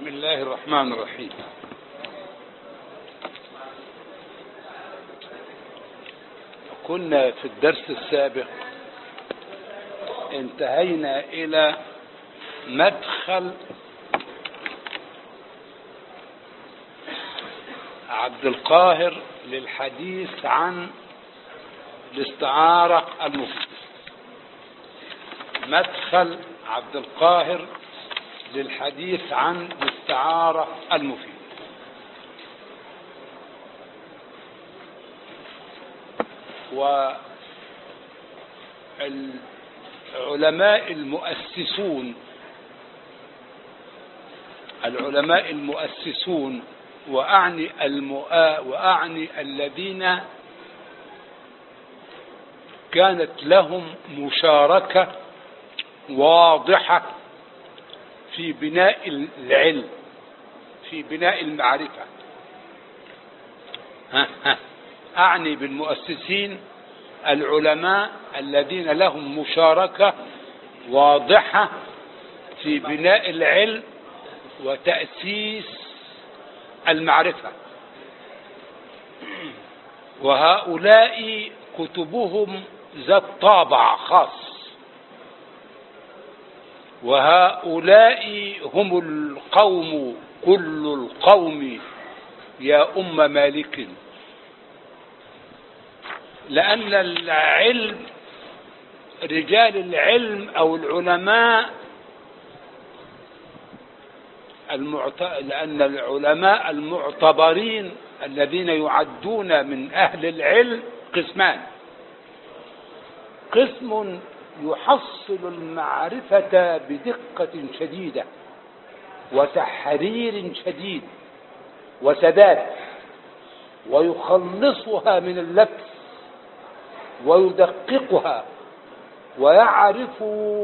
بسم الله الرحمن الرحيم كنا في الدرس السابق انتهينا إلى مدخل عبد القاهر للحديث عن الاستعارة المفيدة مدخل عبد القاهر للحديث عن الاستعارة المفيدة والعلماء المؤسسون العلماء المؤسسون وأعني, المؤا وأعني الذين كانت لهم مشاركة واضحة في بناء العلم في بناء المعرفة ها ها أعني بالمؤسسين العلماء الذين لهم مشاركة واضحة في بناء العلم وتأسيس المعرفة وهؤلاء كتبهم ذات طابع خاص وهؤلاء هم القوم كل القوم يا أم مالك لأن العلم رجال العلم أو العلماء المعت... لأن العلماء المعتبرين الذين يعدون من أهل العلم قسمان قسم يحصل المعرفة بدقة شديدة وتحرير شديد وسداد ويخلصها من اللبس ويدققها ويعرف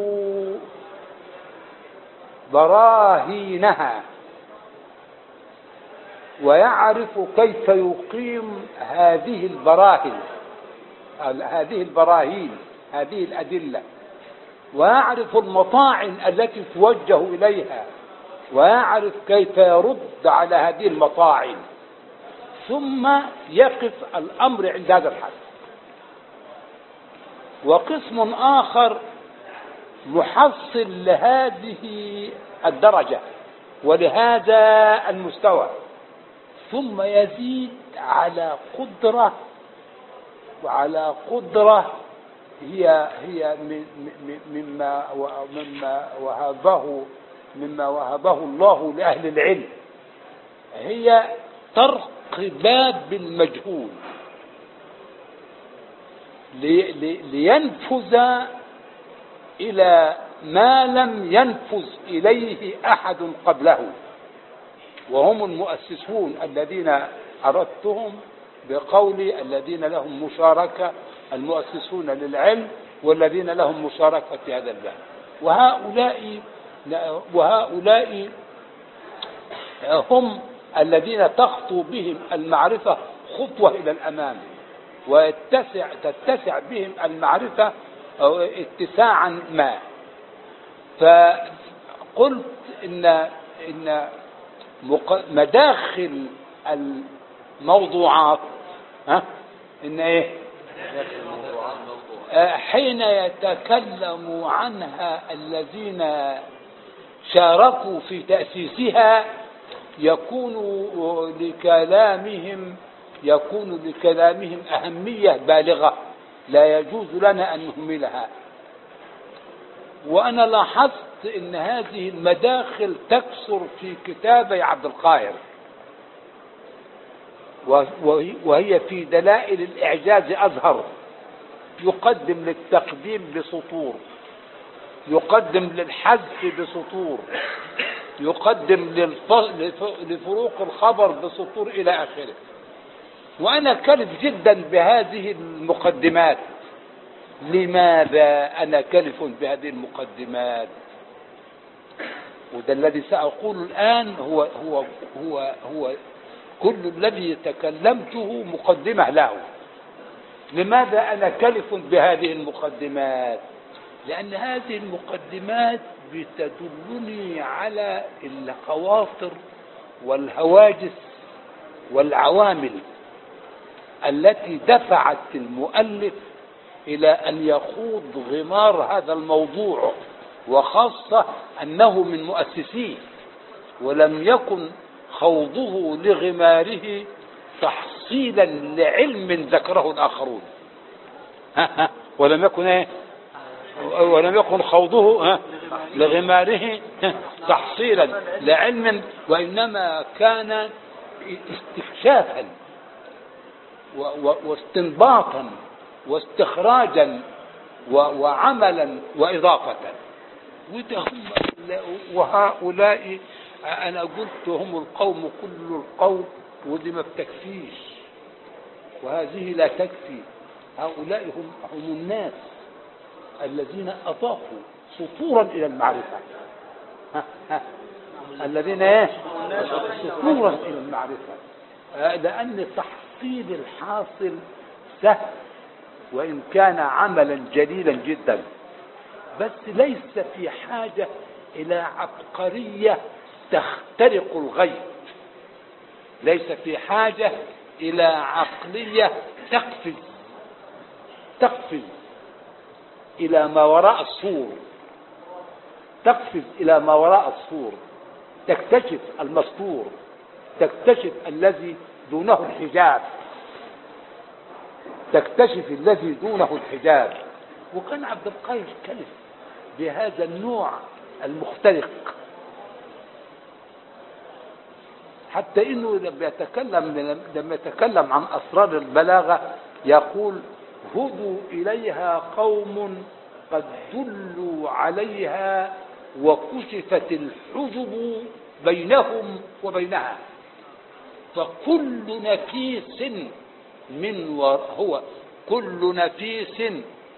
براهينها ويعرف كيف يقيم هذه البراهين هذه البراهين هذه الأدلة ويعرف المطاعن التي توجه إليها ويعرف كيف يرد على هذه المطاعن ثم يقف الأمر عند هذا الحد وقسم آخر محصل لهذه الدرجة ولهذا المستوى ثم يزيد على قدرة وعلى قدرة هي هي مما مما وهبه مما وهبه الله لأهل العلم هي طرق باب المجهول لينفذ إلى ما لم ينفذ إليه أحد قبله وهم المؤسسون الذين أردتهم بقول الذين لهم مشاركة المؤسسون للعلم والذين لهم مشاركة في هذا الباب وهؤلاء وهؤلاء هم الذين تخطو بهم المعرفة خطوة إلى الأمام ويتسع تتسع بهم المعرفة اتساعا ما فقلت إن إن مداخل الموضوعات ها إن إيه حين يتكلم عنها الذين شاركوا في تأسيسها يكون لكلامهم يكون لكلامهم أهمية بالغة لا يجوز لنا أن نهملها وأنا لاحظت أن هذه المداخل تكثر في كتابي عبد القاهر وهي في دلائل الإعجاز أزهر يقدم للتقديم بسطور يقدم للحذف بسطور يقدم لفروق الخبر بسطور إلى آخره وأنا كلف جدا بهذه المقدمات لماذا أنا كلف بهذه المقدمات وده الذي سأقول الآن هو هو هو هو كل الذي تكلمته مقدمة له لماذا أنا كلف بهذه المقدمات لأن هذه المقدمات بتدلني على الخواطر والهواجس والعوامل التي دفعت المؤلف إلى أن يخوض غمار هذا الموضوع وخاصة أنه من مؤسسيه ولم يكن خوضه لغماره تحصيلا لعلم ذكره الآخرون ها ها ولم يكن ايه ولم يكن خوضه ها لغماره ها تحصيلا لعلم وإنما كان استكشافا و- و- واستنباطا واستخراجا و- وعملا وإضافة وده هم وهؤلاء أنا قلت هم القوم كل القوم ودي ما بتكفيش وهذه لا تكفي هؤلاء هم هم الناس الذين أضافوا سطورا إلى المعرفة ها ها الذين ايه سطورا إلى المعرفة آه، لأن تحصيل الحاصل سهل وإن كان عملا جليلا جدا بس ليس في حاجة إلى عبقرية تخترق الغيب ليس في حاجة إلى عقلية تقفز تقفز إلى ما وراء السور تقفز إلى ما وراء السور تكتشف المستور تكتشف الذي دونه الحجاب تكتشف الذي دونه الحجاب وكان عبد القادر كلف بهذا النوع المختلق حتى انه لما يتكلم لما يتكلم عن اسرار البلاغه يقول هدوا اليها قوم قد دلوا عليها وكشفت الحجب بينهم وبينها فكل نفيس من ور... هو كل نفيس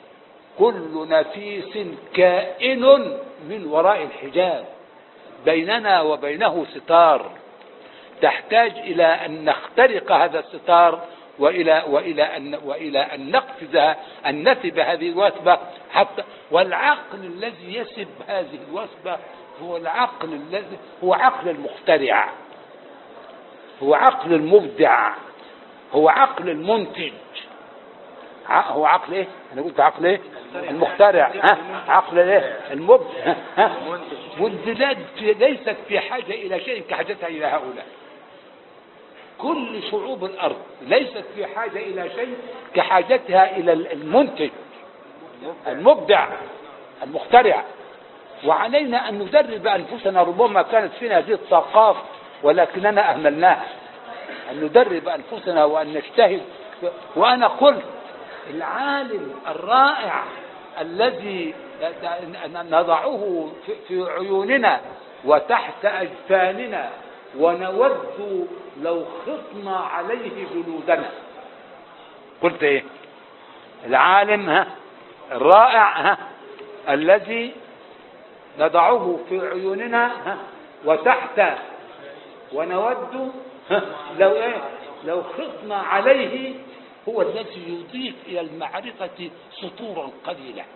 كل نفيس كائن من وراء الحجاب بيننا وبينه ستار تحتاج الى ان نخترق هذا الستار والى والى ان والى ان نقفز ان نسب هذه الوثبه حتى والعقل الذي يسب هذه الوثبه هو العقل الذي هو عقل المخترع هو عقل المبدع هو عقل المنتج ع- هو عقل ايه انا قلت عقل ايه المخترع ها عقل ايه المبدع ها والبلاد في- ليست في حاجه الى شيء كحاجتها الى هؤلاء كل شعوب الارض ليست في حاجه الى شيء كحاجتها الى المنتج المبدع المخترع وعلينا ان ندرب انفسنا ربما كانت فينا هذه الثقافه ولكننا اهملناها ان ندرب انفسنا وان نجتهد وانا قلت العالم الرائع الذي نضعه في- في عيوننا وتحت اجفاننا ونود لو خطنا عليه جلودنا قلت ايه العالم ها الرائع ها الذي نضعه في عيوننا ها وتحت ونود ها لو ايه لو خطنا عليه هو الذي يضيف الى المعرفة سطورا قليلة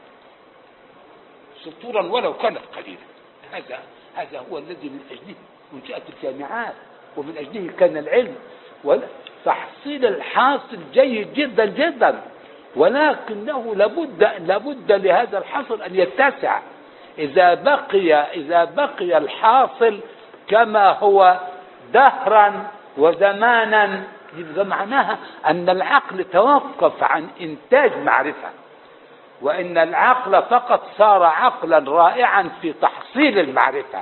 سطورا ولو كانت قليلة هذا هذا هو الذي من اجله منشأة الجامعات ومن اجله كان العلم وتحصيل الحاصل جيد جدا جدا ولكنه لابد لابد لهذا الحصل ان يتسع اذا بقي اذا بقي الحاصل كما هو دهرا وزمانا يبقى معناها ان العقل توقف عن انتاج معرفه وان العقل فقط صار عقلا رائعا في تحصيل المعرفه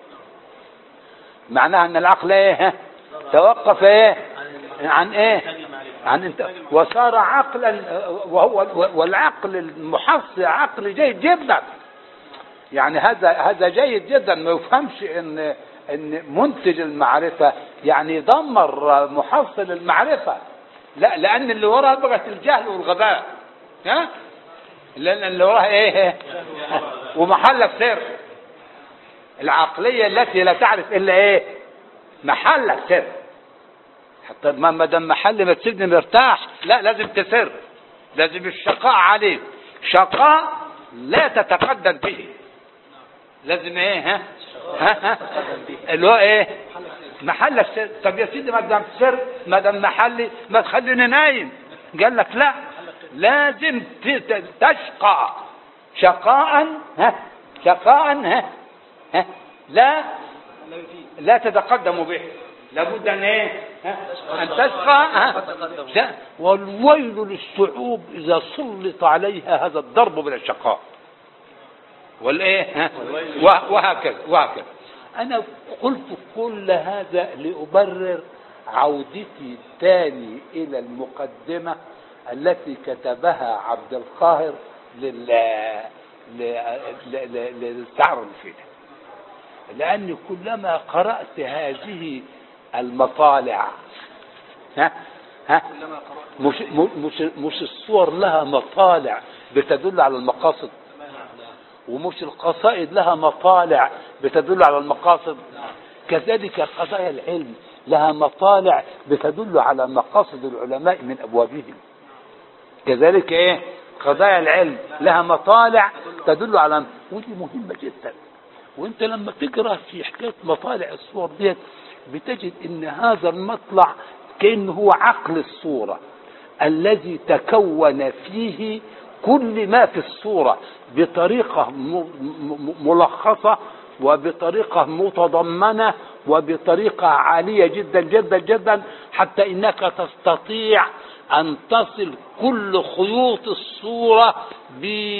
معناها ان العقل ايه توقف ايه عن ايه عن انت وصار عقلا وهو والعقل المحصل عقل جيد جدا يعني هذا هذا جيد جدا ما يفهمش ان ان منتج المعرفه يعني يدمر محصل المعرفه لا لان اللي وراها بقت الجهل والغباء ها لان اللي وراها ايه ومحلك سر العقليه التي لا تعرف الا ايه محلك سر حتى ما ما دام محل ما تسيبني مرتاح لا لازم تسر لازم الشقاء عليك شقاء لا تتقدم به لازم ايه ها ها ها اللي هو ايه محل السر طب يا سيدي ما دام سر ما دام محلي ما تخليني نايم قال لك لا لازم ت- ت- تشقى شقاء ها شقاء ها ها لا لا تتقدم به لابد ان ايه ها؟ ان تشقى ها؟ لا. والويل للشعوب اذا سلط عليها هذا الضرب من الشقاء والايه ها؟ وه- وهكذا وهكذا انا قلت كل هذا لابرر عودتي تاني الى المقدمه التي كتبها عبد القاهر لل ل- ل- ل- للشعر المفيده لأني كلما قرأت هذه المطالع ها ها مش مش مش الصور لها مطالع بتدل على المقاصد ومش القصائد لها مطالع بتدل على المقاصد كذلك قضايا العلم لها مطالع بتدل على مقاصد العلماء من أبوابهم كذلك ايه قضايا العلم لها مطالع تدل على ودي مهمة جدا وانت لما تقرا في حكايه مطالع الصور ديت بتجد ان هذا المطلع كانه هو عقل الصوره الذي تكون فيه كل ما في الصوره بطريقه م- م- ملخصه وبطريقه متضمنه وبطريقه عاليه جدا جدا جدا حتى انك تستطيع ان تصل كل خيوط الصوره ب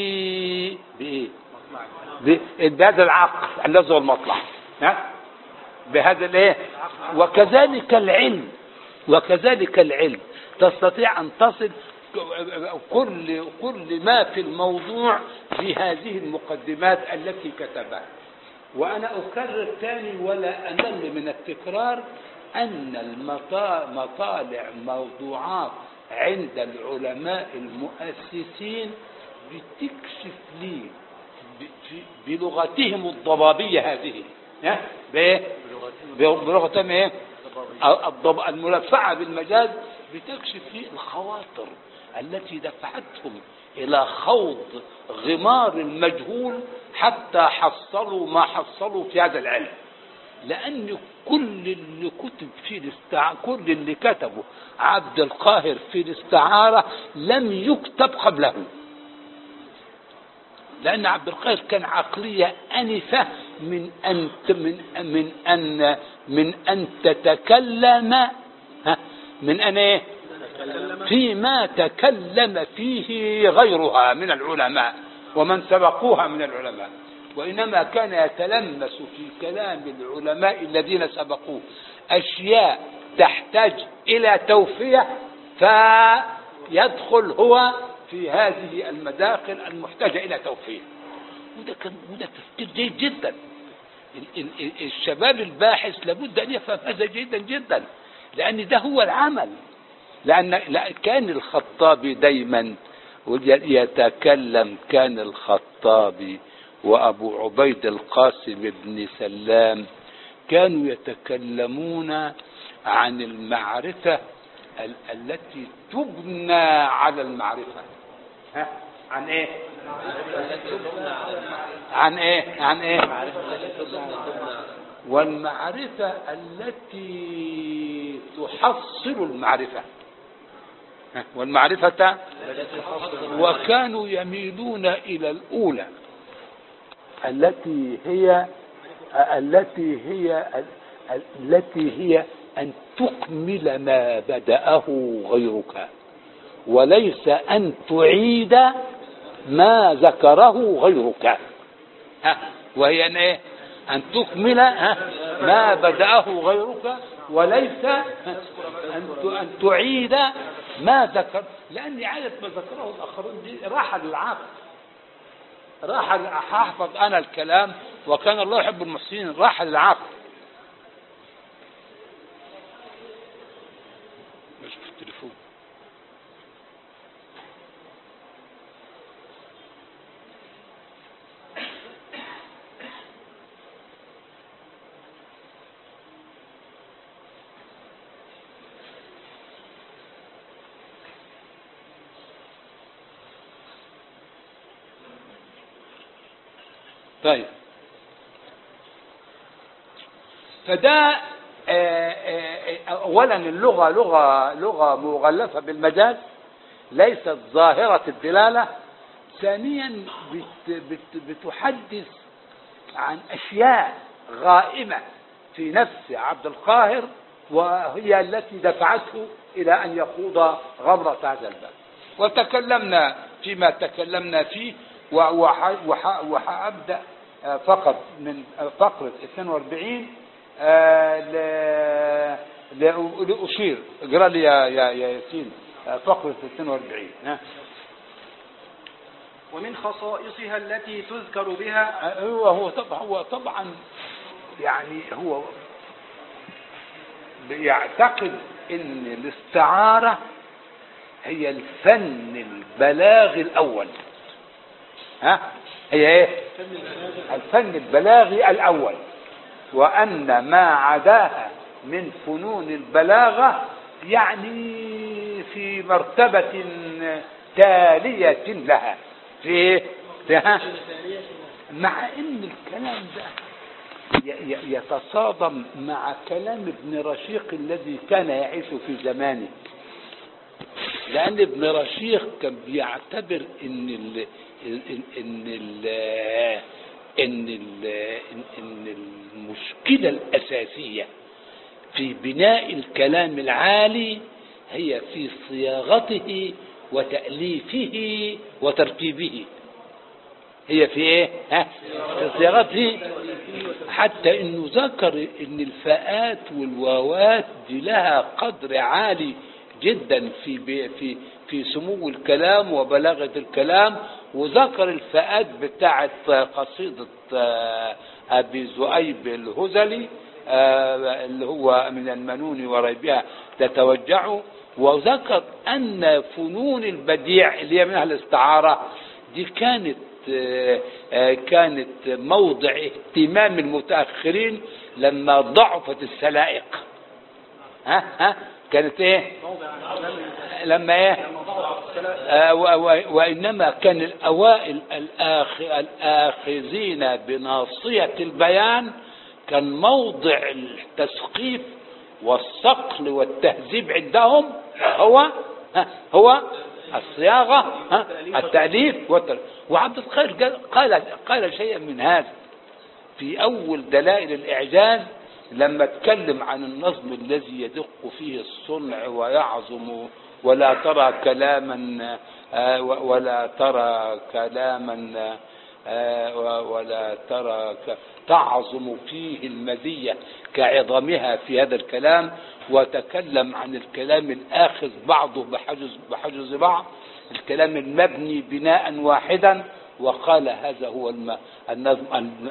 بايه؟ ب- بهذا العقل الذي هو المطلع ها بهذا الايه وكذلك العلم وكذلك العلم تستطيع ان تصل كل كل ما في الموضوع في هذه المقدمات التي كتبها وانا اكرر ثاني ولا امل من التكرار ان المطا- مطالع موضوعات عند العلماء المؤسسين بتكشف لي ب- في- بلغتهم الضبابية هذه ها؟ بإيه؟ بلغتهم ايه؟ الضب... الملفعة بالمجاز بتكشف لي الخواطر التي دفعتهم إلى خوض غمار المجهول حتى حصلوا ما حصلوا في هذا العلم لأن كل اللي كتب في الاستعارة كل اللي كتبه عبد القاهر في الاستعارة لم يكتب قبله لأن عبد القاهر كان عقلية أنفة من أن من من أن من أن تتكلم ها، من أن إيه؟ فيما تكلم فيه غيرها من العلماء ومن سبقوها من العلماء وإنما كان يتلمس في كلام العلماء الذين سبقوه أشياء تحتاج إلى توفية فيدخل هو في هذه المداخل المحتاجة إلى توفية وده كان وده تفكير جيد جدا ال- ال- ال- الشباب الباحث لابد أن يفهم هذا جيدا جدا لأن ده هو العمل لأن لا كان الخطابي دايما يتكلم كان الخطابي وأبو عبيد القاسم بن سلام كانوا يتكلمون عن المعرفة ال- التي تبنى على المعرفة ها؟ عن ايه عن ايه عن ايه والمعرفة التي تحصل المعرفة ها؟ والمعرفة وكانوا يميلون إلى الأولى التي هي التي هي التي هي أن تكمل ما بدأه غيرك وليس أن تعيد ما ذكره غيرك ها وهي أن إيه؟ أن تكمل ها ما بدأه غيرك وليس أن ت- أن تعيد ما ذكر لأن إعادة ما ذكره الآخرون دي راحة للعقل راحة أحفظ أنا الكلام وكان الله يحب المحسنين راحة للعقل مش في التليفون طيب فده آه، آه، اولا اللغه لغه لغه مغلفه بالمجاز ليست ظاهره الدلاله ثانيا بت بت بتحدث عن اشياء غائمه في نفس عبد القاهر وهي التي دفعته الى ان يخوض غمره هذا الباب وتكلمنا فيما تكلمنا فيه وحابدا فقط من فقره 42 آه، لأشير اقرا لي يا يا ياسين فقرة 42 ها ومن خصائصها التي تذكر بها هو هو طبعا هو طبعا يعني هو بيعتقد ان الاستعارة هي الفن البلاغي الاول ها هي ايه الفن البلاغي الاول وأن ما عداها من فنون البلاغة يعني في مرتبة تالية لها في مع ان الكلام ده يتصادم مع كلام ابن رشيق الذي كان يعيش في زمانه لان ابن رشيق كان بيعتبر ان ال ان ال ان ال ان المشكله الاساسيه في بناء الكلام العالي هي في صياغته وتاليفه وتركيبه هي في ايه ها في صياغته حتى انه ذكر ان الفاءات والواوات دي لها قدر عالي جدا في في في سمو الكلام وبلاغه الكلام وذكر الفئات بتاعة قصيدة آه، أبي زؤيب الهزلي آه، اللي هو من المنون وريبها تتوجع وذكر أن فنون البديع اللي هي منها الاستعارة دي كانت آه، كانت موضع اهتمام المتأخرين لما ضعفت السلائق ها ها كانت ايه لما ايه آه وانما كان الاوائل الآخ الاخذين بناصيه البيان كان موضع التثقيف والصقل والتهذيب عندهم هو هو الصياغه التاليف وعبد القادر قال قال شيئا من هذا في اول دلائل الاعجاز لما اتكلم عن النظم الذي يدق فيه الصنع ويعظم ولا ترى كلاما آه، ولا ترى كلاما آه، ولا ترى تعظم فيه المزية كعظمها في هذا الكلام وتكلم عن الكلام الآخذ بعضه بحجز, بحجز بعض الكلام المبني بناء واحدا وقال هذا هو النظم,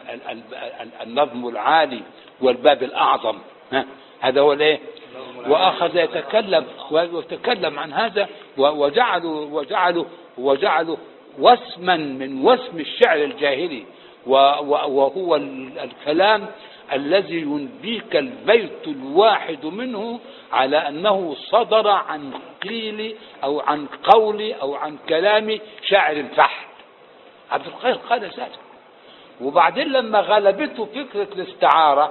النظم العالي والباب الأعظم هذا هو الايه واخذ يتكلم ويتكلم عن هذا وجعلوا وجعلوا وجعلوا وسما من وسم الشعر الجاهلي وهو الكلام الذي ينبيك البيت الواحد منه على انه صدر عن قيل او عن قول او عن كلام شاعر فحت عبد القادر قال ذلك وبعدين لما غلبته فكره الاستعاره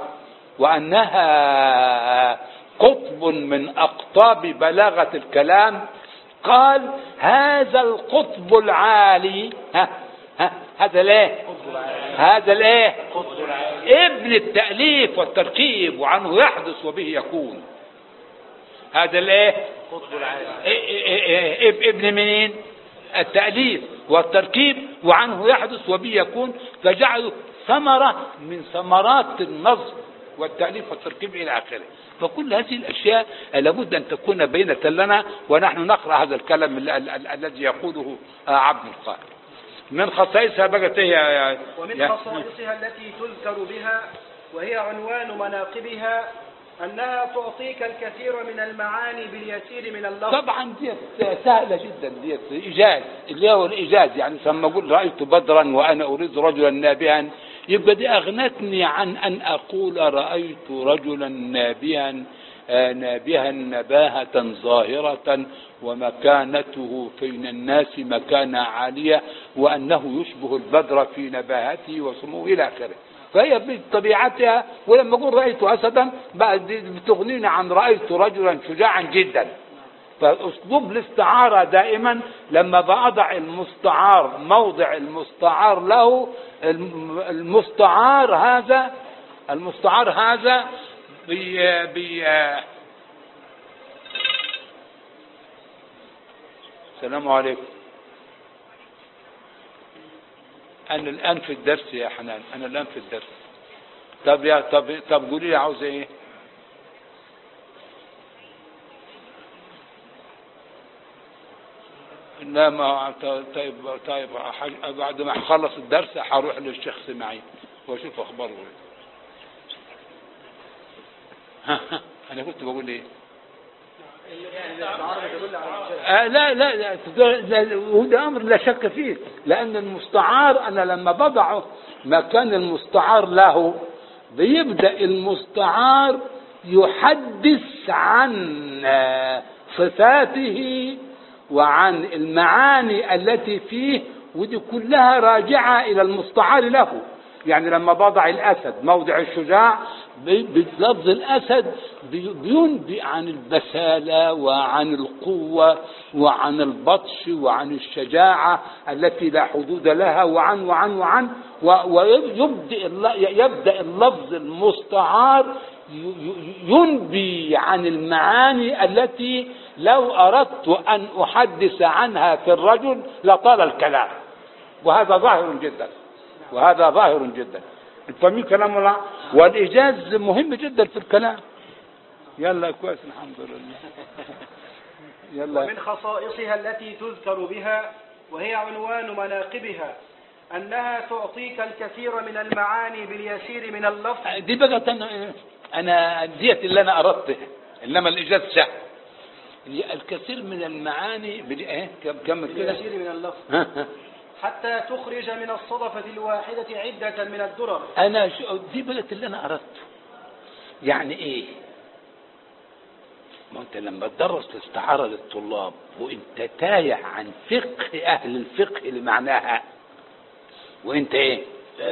وانها قطب من اقطاب بلاغه الكلام قال هذا القطب العالي ها ها هذا الايه هذا الايه ابن التاليف والتركيب وعنه يحدث وبه يكون هذا الايه إيه، إيه، إيه، ابن منين التاليف والتركيب وعنه يحدث وبه يكون فجعله ثمره من ثمرات النظم والتأليف والتركيب إلى آخره فكل هذه الأشياء لابد أن تكون بينة لنا ونحن نقرأ هذا الكلام الذي يقوله عبد القادر من خصائصها بقت هي ومن خصائصها التي تذكر بها وهي عنوان مناقبها أنها تعطيك الكثير من المعاني باليسير من اللفظ طبعا دي سهلة جدا دي إيجاز اللي هو الإيجاز يعني لما أقول رأيت بدرا وأنا أريد رجلا نابها يبقى دي أغنتني عن أن أقول رأيت رجلا نابها آه، نابها نباهة ظاهرة ومكانته بين الناس مكانة عالية وأنه يشبه البدر في نباهته وسموه إلى آخره فهي بطبيعتها ولما أقول رأيت أسدا بعد دي بتغنينا عن رأيت رجلا شجاعا جدا فأسلوب الاستعارة دائما لما بأضع المستعار موضع المستعار له الم- المستعار هذا المستعار هذا بي بي السلام عليكم أنا الآن في الدرس يا حنان أنا الآن في الدرس طب يا طب طب قولي لي عاوزة إيه؟ لا ما طيب طيب حاج- بعد ما اخلص الدرس هروح للشيخ سماعين واشوف اخباره ايه انا كنت بقول ايه الاستعارة تدل على الإجازة آه لا لا لا تدل- لا- وده امر لا شك فيه لان المستعار انا لما بضعه مكان المستعار له بيبدا المستعار يحدث عن آه، صفاته وعن المعاني التي فيه ودي كلها راجعه الى المستعار له يعني لما بضع الاسد موضع الشجاع بي- بلفظ الاسد بي- بينبئ عن البساله وعن القوه وعن البطش وعن الشجاعه التي لا حدود لها وعن وعن وعن و- ويبدا الل- يبدا اللفظ المستعار ي- ي- ينبي عن المعاني التي لو اردت ان احدث عنها في الرجل لطال الكلام وهذا ظاهر جدا وهذا ظاهر جدا انت فاهمين كلام ولا والايجاز مهم جدا في الكلام يلا كويس الحمد لله يلا ومن خصائصها التي تذكر بها وهي عنوان مناقبها أنها تعطيك الكثير من المعاني باليسير من اللفظ دي بقى انا انا ديت اللي انا اردته انما الايجاز سهل الكثير من المعاني بال- ايه كم كمل كده باليسير من اللفظ ها، ها. حتى تخرج من الصدفة الواحدة عدة من الدرر انا شو دي بقت اللي انا اردته يعني ايه ما انت لما تدرس الاستعارة للطلاب وانت تايه عن فقه اهل الفقه لمعناها وانت ايه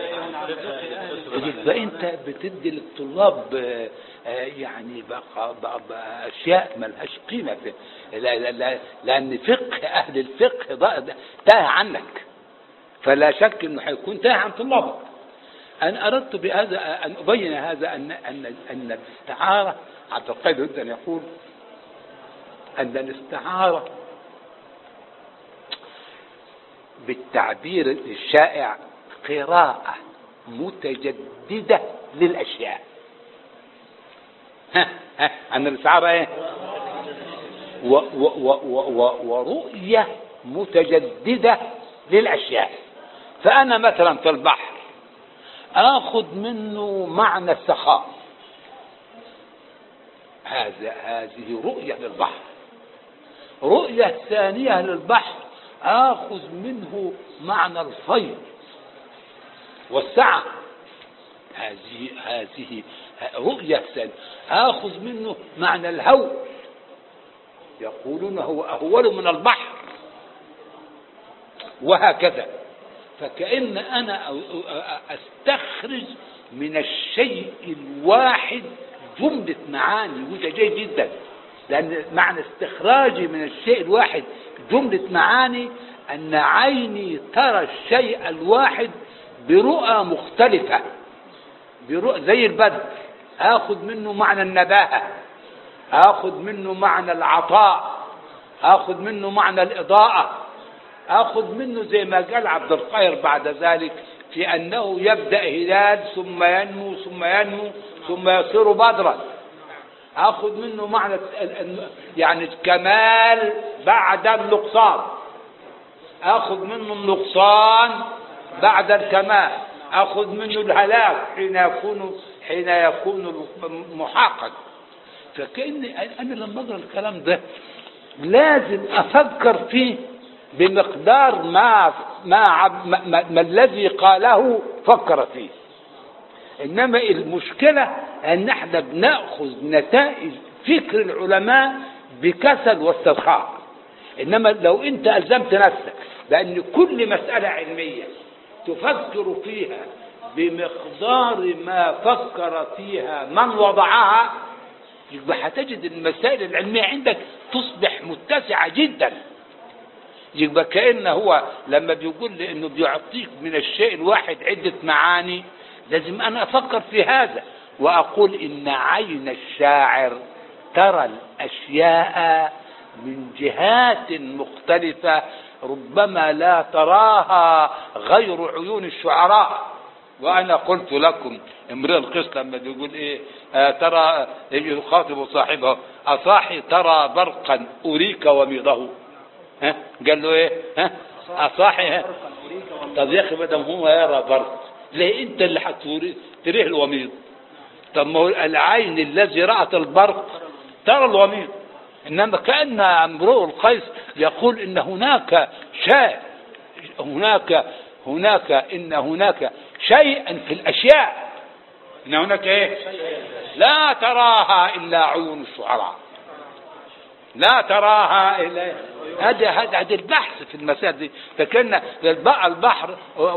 يبقى انت بتدي للطلاب آه، آه، يعني بقى بقى بقى اشياء ملهاش قيمه في لا لا لا لان فقه اهل الفقه ده ده تاه عنك فلا شك انه هيكون تاه عن طلابك انا اردت بهذا ان ابين هذا ان ان ان الاستعاره عبد القادر يريد ان يقول ان الاستعاره بالتعبير الشائع قراءة متجددة للأشياء ها ها أن الاستعارة إيه؟ و و و و و ورؤية متجددة للأشياء فأنا مثلا في البحر آخذ منه معنى السخاء هذا هذه رؤية للبحر رؤية ثانية للبحر آخذ منه معنى الفيض والسعة هذه هذه رؤية ثانية آخذ منه معنى الهول يقولون هو أهول من البحر وهكذا فكأن أنا أستخرج من الشيء الواحد جملة معاني وده جيد جدا لأن معنى استخراجي من الشيء الواحد جملة معاني أن عيني ترى الشيء الواحد برؤى مختلفة برؤى زي البدر آخذ منه معنى النباهة آخذ منه معنى العطاء آخذ منه معنى الإضاءة آخذ منه زي ما قال عبد القاهر بعد ذلك في أنه يبدأ هلال ثم ينمو ثم ينمو ثم يصير بدرا آخذ منه معنى يعني الكمال بعد النقصان آخذ منه النقصان بعد الكمال آخذ منه الهلاك حين يكون حين يكون محقق فكأن أنا لما أقرأ الكلام ده لازم أفكر فيه بمقدار ما ما, ما, ما, ما الذي قاله فكر فيه انما المشكله ان احنا بناخذ نتائج فكر العلماء بكسل واسترخاء انما لو انت الزمت نفسك بان كل مساله علميه تفكر فيها بمقدار ما فكر فيها من وضعها يبقى هتجد المسائل العلميه عندك تصبح متسعه جدا يبقى كأن هو لما بيقول لي انه بيعطيك من الشيء الواحد عدة معاني لازم انا افكر في هذا واقول ان عين الشاعر ترى الاشياء من جهات مختلفة ربما لا تراها غير عيون الشعراء وانا قلت لكم امرئ القس لما بيقول ايه آه ترى يخاطب صاحبه اصاحي ترى برقا اريك وميضه ها قال له ايه ها اصاحي ها طب يا اخي ما دام هو يرى برق ليه انت اللي هتوري تريه الوميض طب ما هو العين الذي رأت البرق ترى الوميض انما كان امرؤ القيس يقول ان هناك شيء هناك هناك ان هناك شيئا في الاشياء ان هناك ايه لا تراها الا عيون الشعراء لا تراها الا هذا هذا هذا البحث في المسائل دي فكان البحر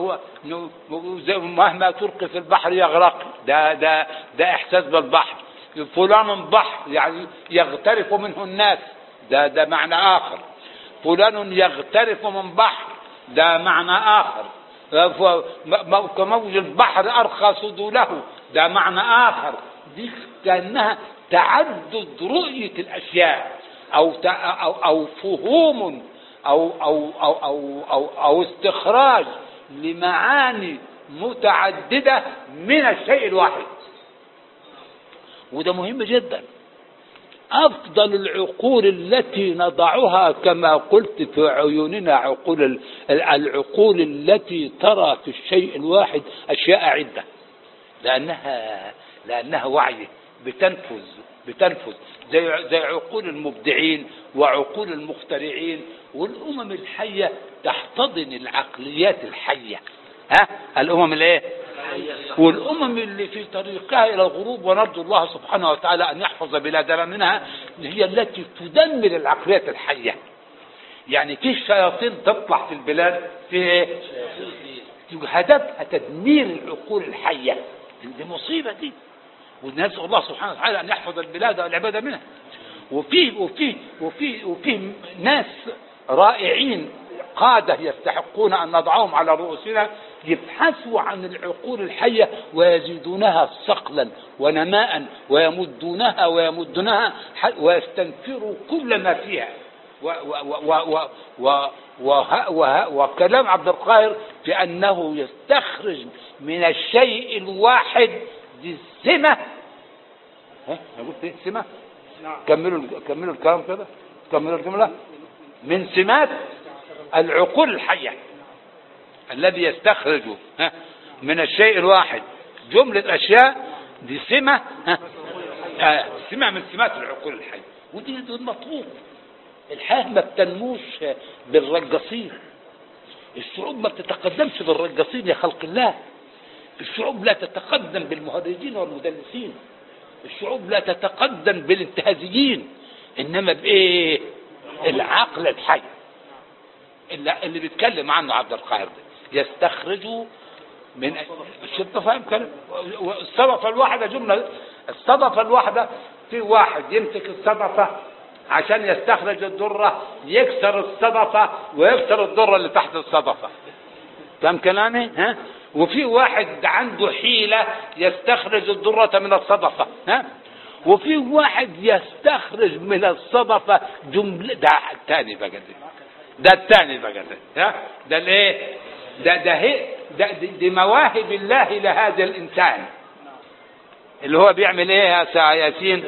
مهما تلقي في البحر يغرق ده ده ده احساس بالبحر فلان بحر يعني يغترف منه الناس ده ده معنى اخر فلان يغترف من بحر ده معنى اخر كموج البحر ارخى سدوله ده معنى اخر دي كانها تعدد رؤيه الاشياء او او او فهوم او او او او او, أو استخراج لمعاني متعدده من الشيء الواحد وده مهم جدا افضل العقول التي نضعها كما قلت في عيوننا عقول العقول التي ترى في الشيء الواحد اشياء عده لانها لانها وعي بتنفذ بتنفذ زي زي عقول المبدعين وعقول المخترعين والامم الحيه تحتضن العقليات الحيه ها الامم الايه والامم اللي في طريقها الى الغروب ونرجو الله سبحانه وتعالى ان يحفظ بلادنا منها هي التي تدمر العقليات الحيه يعني في شياطين تطلع في البلاد في ايه هدفها تدمير العقول الحيه دي مصيبه دي ونسال الله سبحانه وتعالى ان يحفظ البلاد والعباد منها وفيه وفيه وفيه وفيه ناس رائعين قادة يستحقون أن نضعهم على رؤوسنا يبحثوا عن العقول الحية ويزيدونها صقلا ونماء ويمدونها ويمدونها ويستنفروا كل ما فيها و و و و و وكلام عبد القاهر بأنه يستخرج من الشيء الواحد دي السمة ها قلت ايه سمة كملوا كملوا الكلام كده كملوا الجملة من سمات العقول الحية الذي يستخرج ها من الشيء الواحد جملة أشياء دي سمة ها آه سمة من سمات العقول الحية ودي المطلوب الحياة ما بتنموش بالرقصين الشعوب ما بتتقدمش بالرقصين يا خلق الله الشعوب لا تتقدم بالمهرجين والمدلسين الشعوب لا تتقدم بالانتهازيين انما بايه العقل الحي اللي, اللي بيتكلم عنه عبد القاهر ده يستخرج من انت فاهم كلام الصدفه الواحده جمله الصدفه الواحده في واحد يمسك الصدفه عشان يستخرج الذره يكسر الصدفه ويكسر الذره اللي تحت الصدفه فاهم كلامي ها وفي واحد عنده حيلة يستخرج الذرة من الصدفة ها وفي واحد يستخرج من الصدفة جملة ده الثاني بقى ده ده الثاني بقى ده ها ده الايه ده ده هي ده دي, دي مواهب الله لهذا الانسان اللي هو بيعمل ايه يا سا ياسين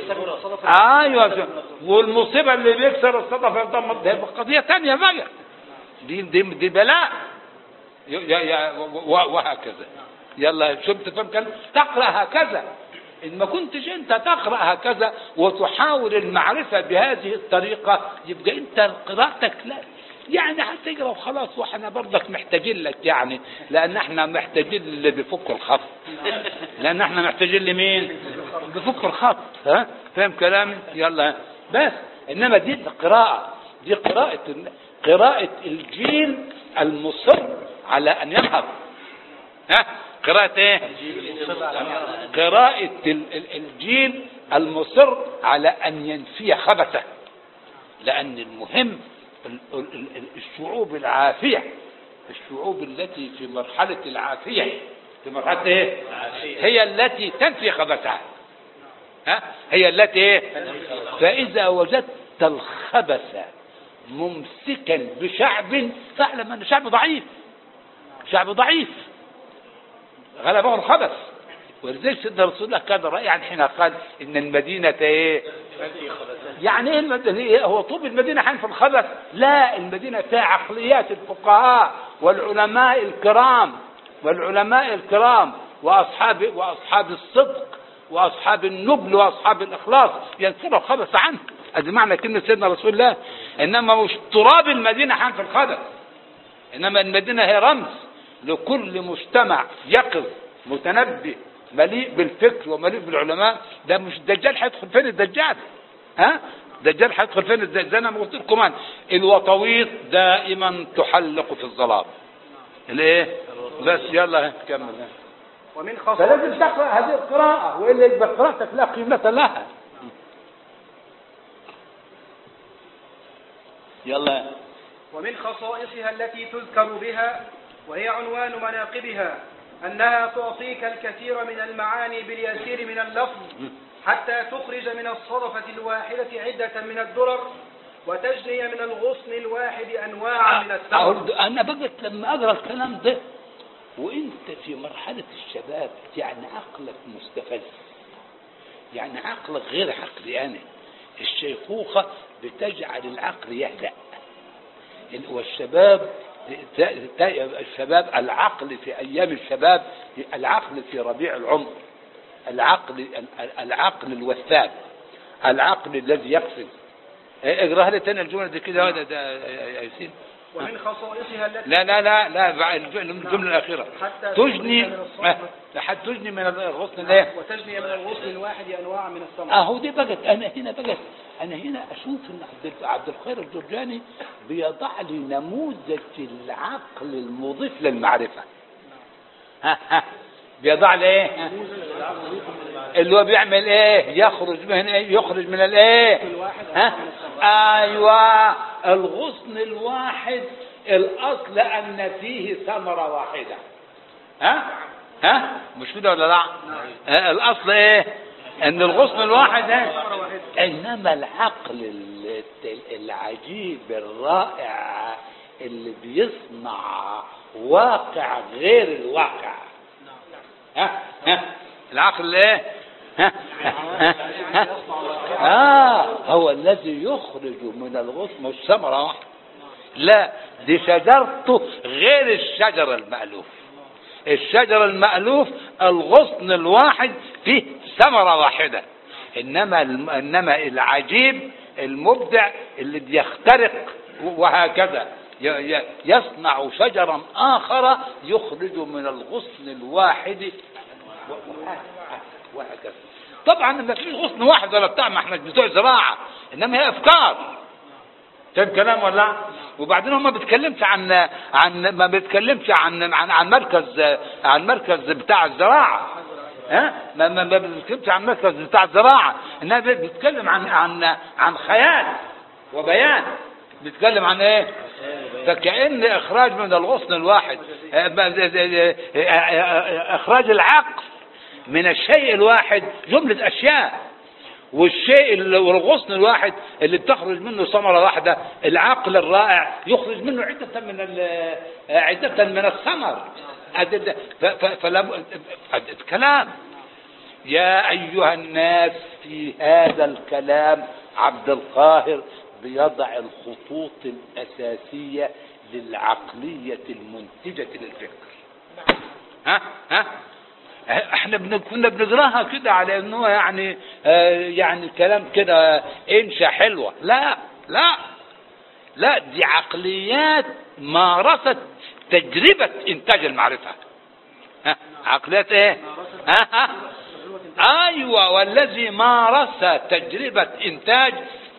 ايوه والمصيبه اللي بيكسر الصدفه ده قضيه ثانيه بقى دي دي دي بلاء يا يا وهكذا يلا شفت فهم كان تقرا هكذا ان ما كنتش انت تقرا هكذا وتحاول المعرفه بهذه الطريقه يبقى انت قراءتك لا يعني هتقرا وخلاص واحنا برضك محتاجين لك يعني لان احنا محتاجين اللي بيفك الخط لان احنا محتاجين لمين بيفك الخط ها فاهم كلامي يلا بس انما دي القراءه دي قراءة قراءة الجيل المصر على أن ينهض ها قراءة ايه قراءة ال- ال- الجيل المصر على أن ينفي خبثه لأن المهم ال- ال- ال- الشعوب العافية الشعوب التي في مرحلة العافية في مرحلة ايه هي التي تنفي خبثها ها هي التي ايه فإذا وجدت الخبث ممسكا بشعب فاعلم أن شعب ضعيف شعب ضعيف غلبه الخبث ولذلك سيدنا رسول الله كان رائعا حين قال ان المدينه ايه يعني ايه المدينه إيه؟ هو طوب المدينه حين في الخبث لا المدينه فيها عقليات الفقهاء والعلماء الكرام والعلماء الكرام واصحاب واصحاب الصدق واصحاب النبل واصحاب الاخلاص ينكروا الخبث عنه ادي معنى كلمه سيدنا رسول الله انما مش تراب المدينه حين في الخبث انما المدينه هي رمز لكل مجتمع يقظ متنبه مليء بالفكر ومليء بالعلماء ده مش الدجال هيدخل فين الدجال ها الدجال هيدخل فين الدجال زي انا ما قلت لكم أنا. الوطويط دائما تحلق في الظلام الايه بس يلا كمل ومن فلازم خصائص تقرا هذه القراءه والا يبقى قراءتك لا قيمه لها يلا ومن خصائصها التي تذكر بها وهي عنوان مناقبها أنها تعطيك الكثير من المعاني باليسير من اللفظ حتى تخرج من الصدفة الواحدة عدة من الدرر وتجني من الغصن الواحد أنواعا من الثمر أقول انا بقت لما اقرا الكلام ده وانت في مرحله الشباب يعني عقلك مستفز يعني عقلك غير عقلي انا الشيخوخه بتجعل العقل يهدأ ال- والشباب ت- ت- الشباب العقل في ايام الشباب العقل في ربيع العمر العقل ال- العقل الوثاب العقل الذي يقفز إيه، اقراها لي تاني الجمله دي كده هذا ده يا ياسين ومن خصائصها التي لا لا لا لا بعد الجمله الاخيره حتى تجني تخرج من الصدفة. لحد تجني من الغصن الايه وتجني من الغصن الواحد أنواعا من الثمر اهو دي بقت انا هنا بقت انا هنا اشوف ان عبد عبد الخير الجرجاني بيضع لي نموذج العقل المضيف للمعرفه ها ها بيضع لي ايه ها؟ اللي هو بيعمل ايه يخرج من ايه يخرج من الايه ها ايوه الغصن الواحد الاصل ان فيه ثمره واحده ها ها مش كده ولا لا آه، الاصل ايه ان الغصن الواحد ها انما العقل ال- العجيب الرائع اللي بيصنع واقع غير الواقع ها ها العقل ايه ها ها ها اه هو الذي يخرج من الغصن مش ثمره واحده لا دي شجرته غير الشجر المألوف الشجر المألوف الغصن الواحد فيه ثمرة واحدة إنما الم- إنما العجيب المبدع اللي بيخترق وهكذا ي- ي- يصنع شجرا آخر يخرج من الغصن الواحد و- وهكذا- وهكذا طبعا ما فيش غصن واحد ولا بتاع ما احنا بتوع زراعة إنما هي أفكار فاهم كلام ولا لا؟ وبعدين هو ما بيتكلمش عن عن ما بيتكلمش عن عن عن مركز عن مركز بتاع الزراعه ها ما ما ما بيتكلمش عن مركز بتاع الزراعه انما بيتكلم عن عن عن خيال وبيان بيتكلم عن ايه فكأن اخراج من الغصن الواحد آه، ب- آه، آه، آه، اخراج العقل من الشيء الواحد جمله اشياء والشيء ال- والغصن الواحد اللي بتخرج منه ثمرة واحدة العقل الرائع يخرج منه عدة من ال- عدة من الثمر أد- ف- ف- فلا أد- كلام يا أيها الناس في هذا الكلام عبد القاهر بيضع الخطوط الأساسية للعقلية المنتجة للفكر ها ها احنا بن- كنا بنقراها كده على انه يعني آه، يعني كلام كده انشا حلوه لا لا لا دي عقليات مارست تجربه انتاج المعرفه ها عقليات ايه ها ها ايوه والذي مارس تجربه انتاج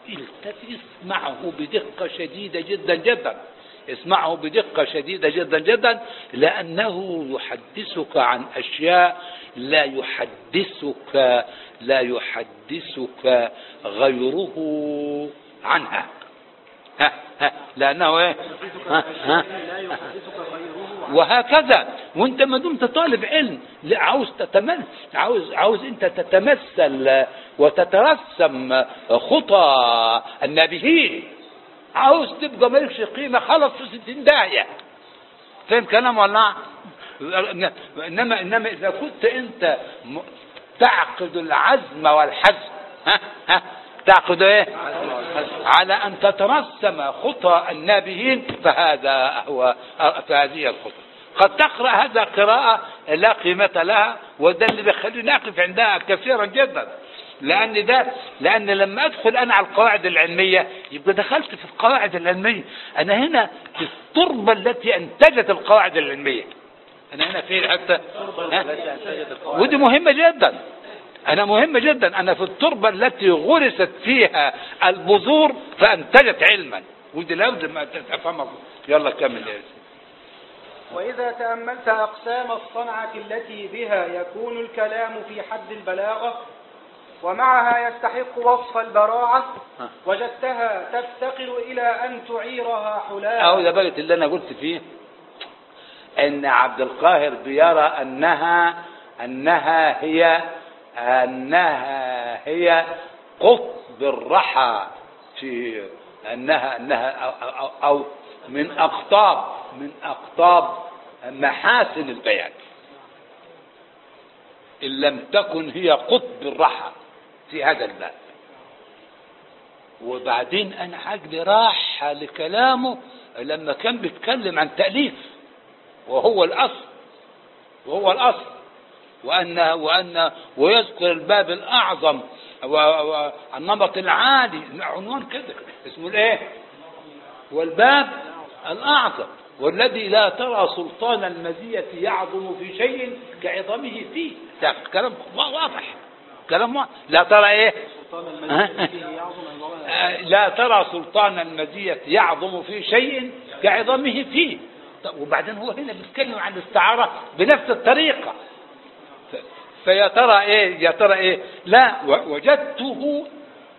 التف- اسمعه بدقة شديدة جدا جدا اسمعه بدقة شديدة جدا جدا لأنه يحدثك عن أشياء لا يحدثك لا يحدثك غيره عنها ها ها لأنه إيه ها ها لا يحدثك غيره وهكذا وانت ما دمت طالب علم لا عاوز تتمثل عاوز عاوز انت تتمثل وتترسم خطى النابهين عاوز تبقى مالكش قيمه خلص في ستين داهيه فاهم كلام ولا لا؟ انما انما اذا كنت انت م- تعقد العزم والحزم ها ها تعقد ايه على ان تترسم خطى النابهين فهذا هو فهذه الخطى قد تقرا هذا قراءه لا قيمه لها وده اللي بيخليني اقف عندها كثيرا جدا لان ده لان لما ادخل انا على القواعد العلميه يبقى دخلت في القواعد العلميه انا هنا في التربه التي انتجت القواعد العلميه انا هنا فين حتى ها؟ ودي مهمه جدا انا مهمه جدا انا في التربه التي غرست فيها البذور فانتجت علما ودي لابد ما تفهمها يلا كمل يا ياسين. وإذا تأملت أقسام الصنعة التي بها يكون الكلام في حد البلاغة ومعها يستحق وصف البراعة ها. وجدتها تفتقر إلى أن تعيرها اهو حلاها ده بقت اللي انا قلت فيه ان عبد القاهر بيرى انها انها هي انها هي قطب الرحى في انها انها أو, أو, او من اقطاب من اقطاب محاسن البيان ان لم تكن هي قطب الرحى في هذا الباب وبعدين انا عقلي راح لكلامه لما كان بيتكلم عن تأليف وهو الأصل وهو الأصل وأن وأن ويذكر الباب الأعظم و- والنمط العالي عنوان كده اسمه الإيه؟ والباب الأعظم والذي لا ترى سلطان المزية يعظم في شيء كعظمه فيه ده كلام واضح كلام واضح لا ترى إيه؟ آه، لا ترى سلطان المزية يعظم في شيء كعظمه فيه طب وبعدين هو هنا بيتكلم عن الاستعارة بنفس الطريقة ف- فيا ترى ايه يا ترى ايه لا و- وجدته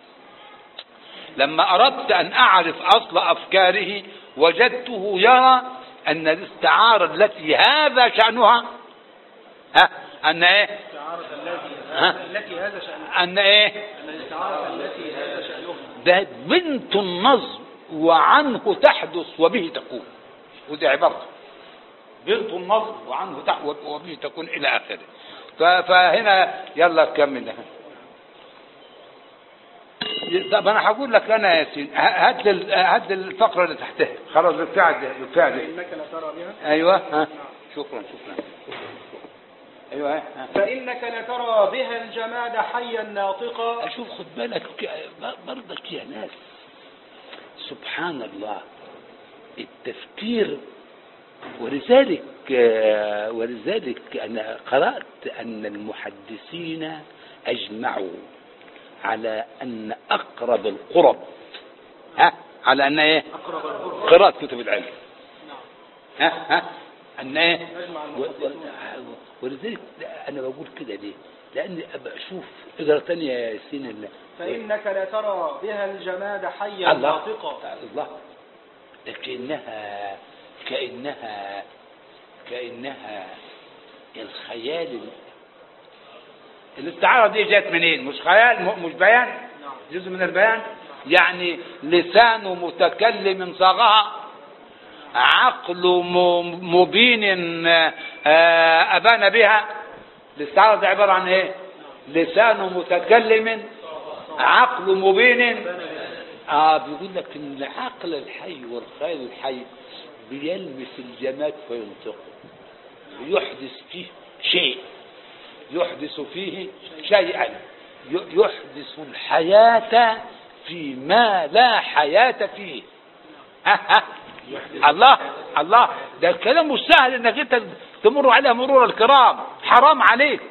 لما اردت ان اعرف اصل افكاره وجدته يرى ان الاستعارة التي هذا شأنها ها ان ايه الاستعارة التي ها؟ التي هذا شأنها ان ايه أن الاستعارة التي هذا شأنها ده بنت النظم وعنه تحدث وبه تكون ودي عبارته بنت النظم وعنه تحدث وبه تكون الى اخره ف- فهنا يلا كمل طب انا هقول لك انا يا ياسين ه- هات لي ال- هات لي الفقره اللي تحتها خلاص بالفعل بالفعل فإنك لا ترى بها ايوه ها شكرا شكرا ايوه ها فإنك لترى بها الجماد حيا ناطقا اشوف خد بالك برضك يا ناس سبحان الله التفكير ولذلك آه، ولذلك انا قرات ان المحدثين اجمعوا على ان اقرب القرب ها على ان ايه أقرب القرب قراءة كتب العلم ها ها ان ايه يجمع و- المحدثون. و- ولذلك انا بقول كده ليه لاني ابقى اشوف اقرا تانية يا ياسين الله فإنك لترى بها الجماد حيا الله ناطقا الله لكنها كأنها كأنها الخيال ال- الاستعارة دي جت منين مش خيال م- مش بيان نعم جزء من البيان يعني لسان متكلم صاغها عقل م- مبين آه، أبان بها الاستعارة دي عبارة عن ايه لسان متكلم عقل مبين اه بيقول لك ان العقل الحي والخيال الحي بيلمس الجماد فينطقه يحدث فيه شيء يحدث فيه شيئا ي- يحدث الحياة فيما لا حياة فيه ها ها الله الله ده الكلام مش سهل انك انت تمر عليه مرور الكرام حرام عليك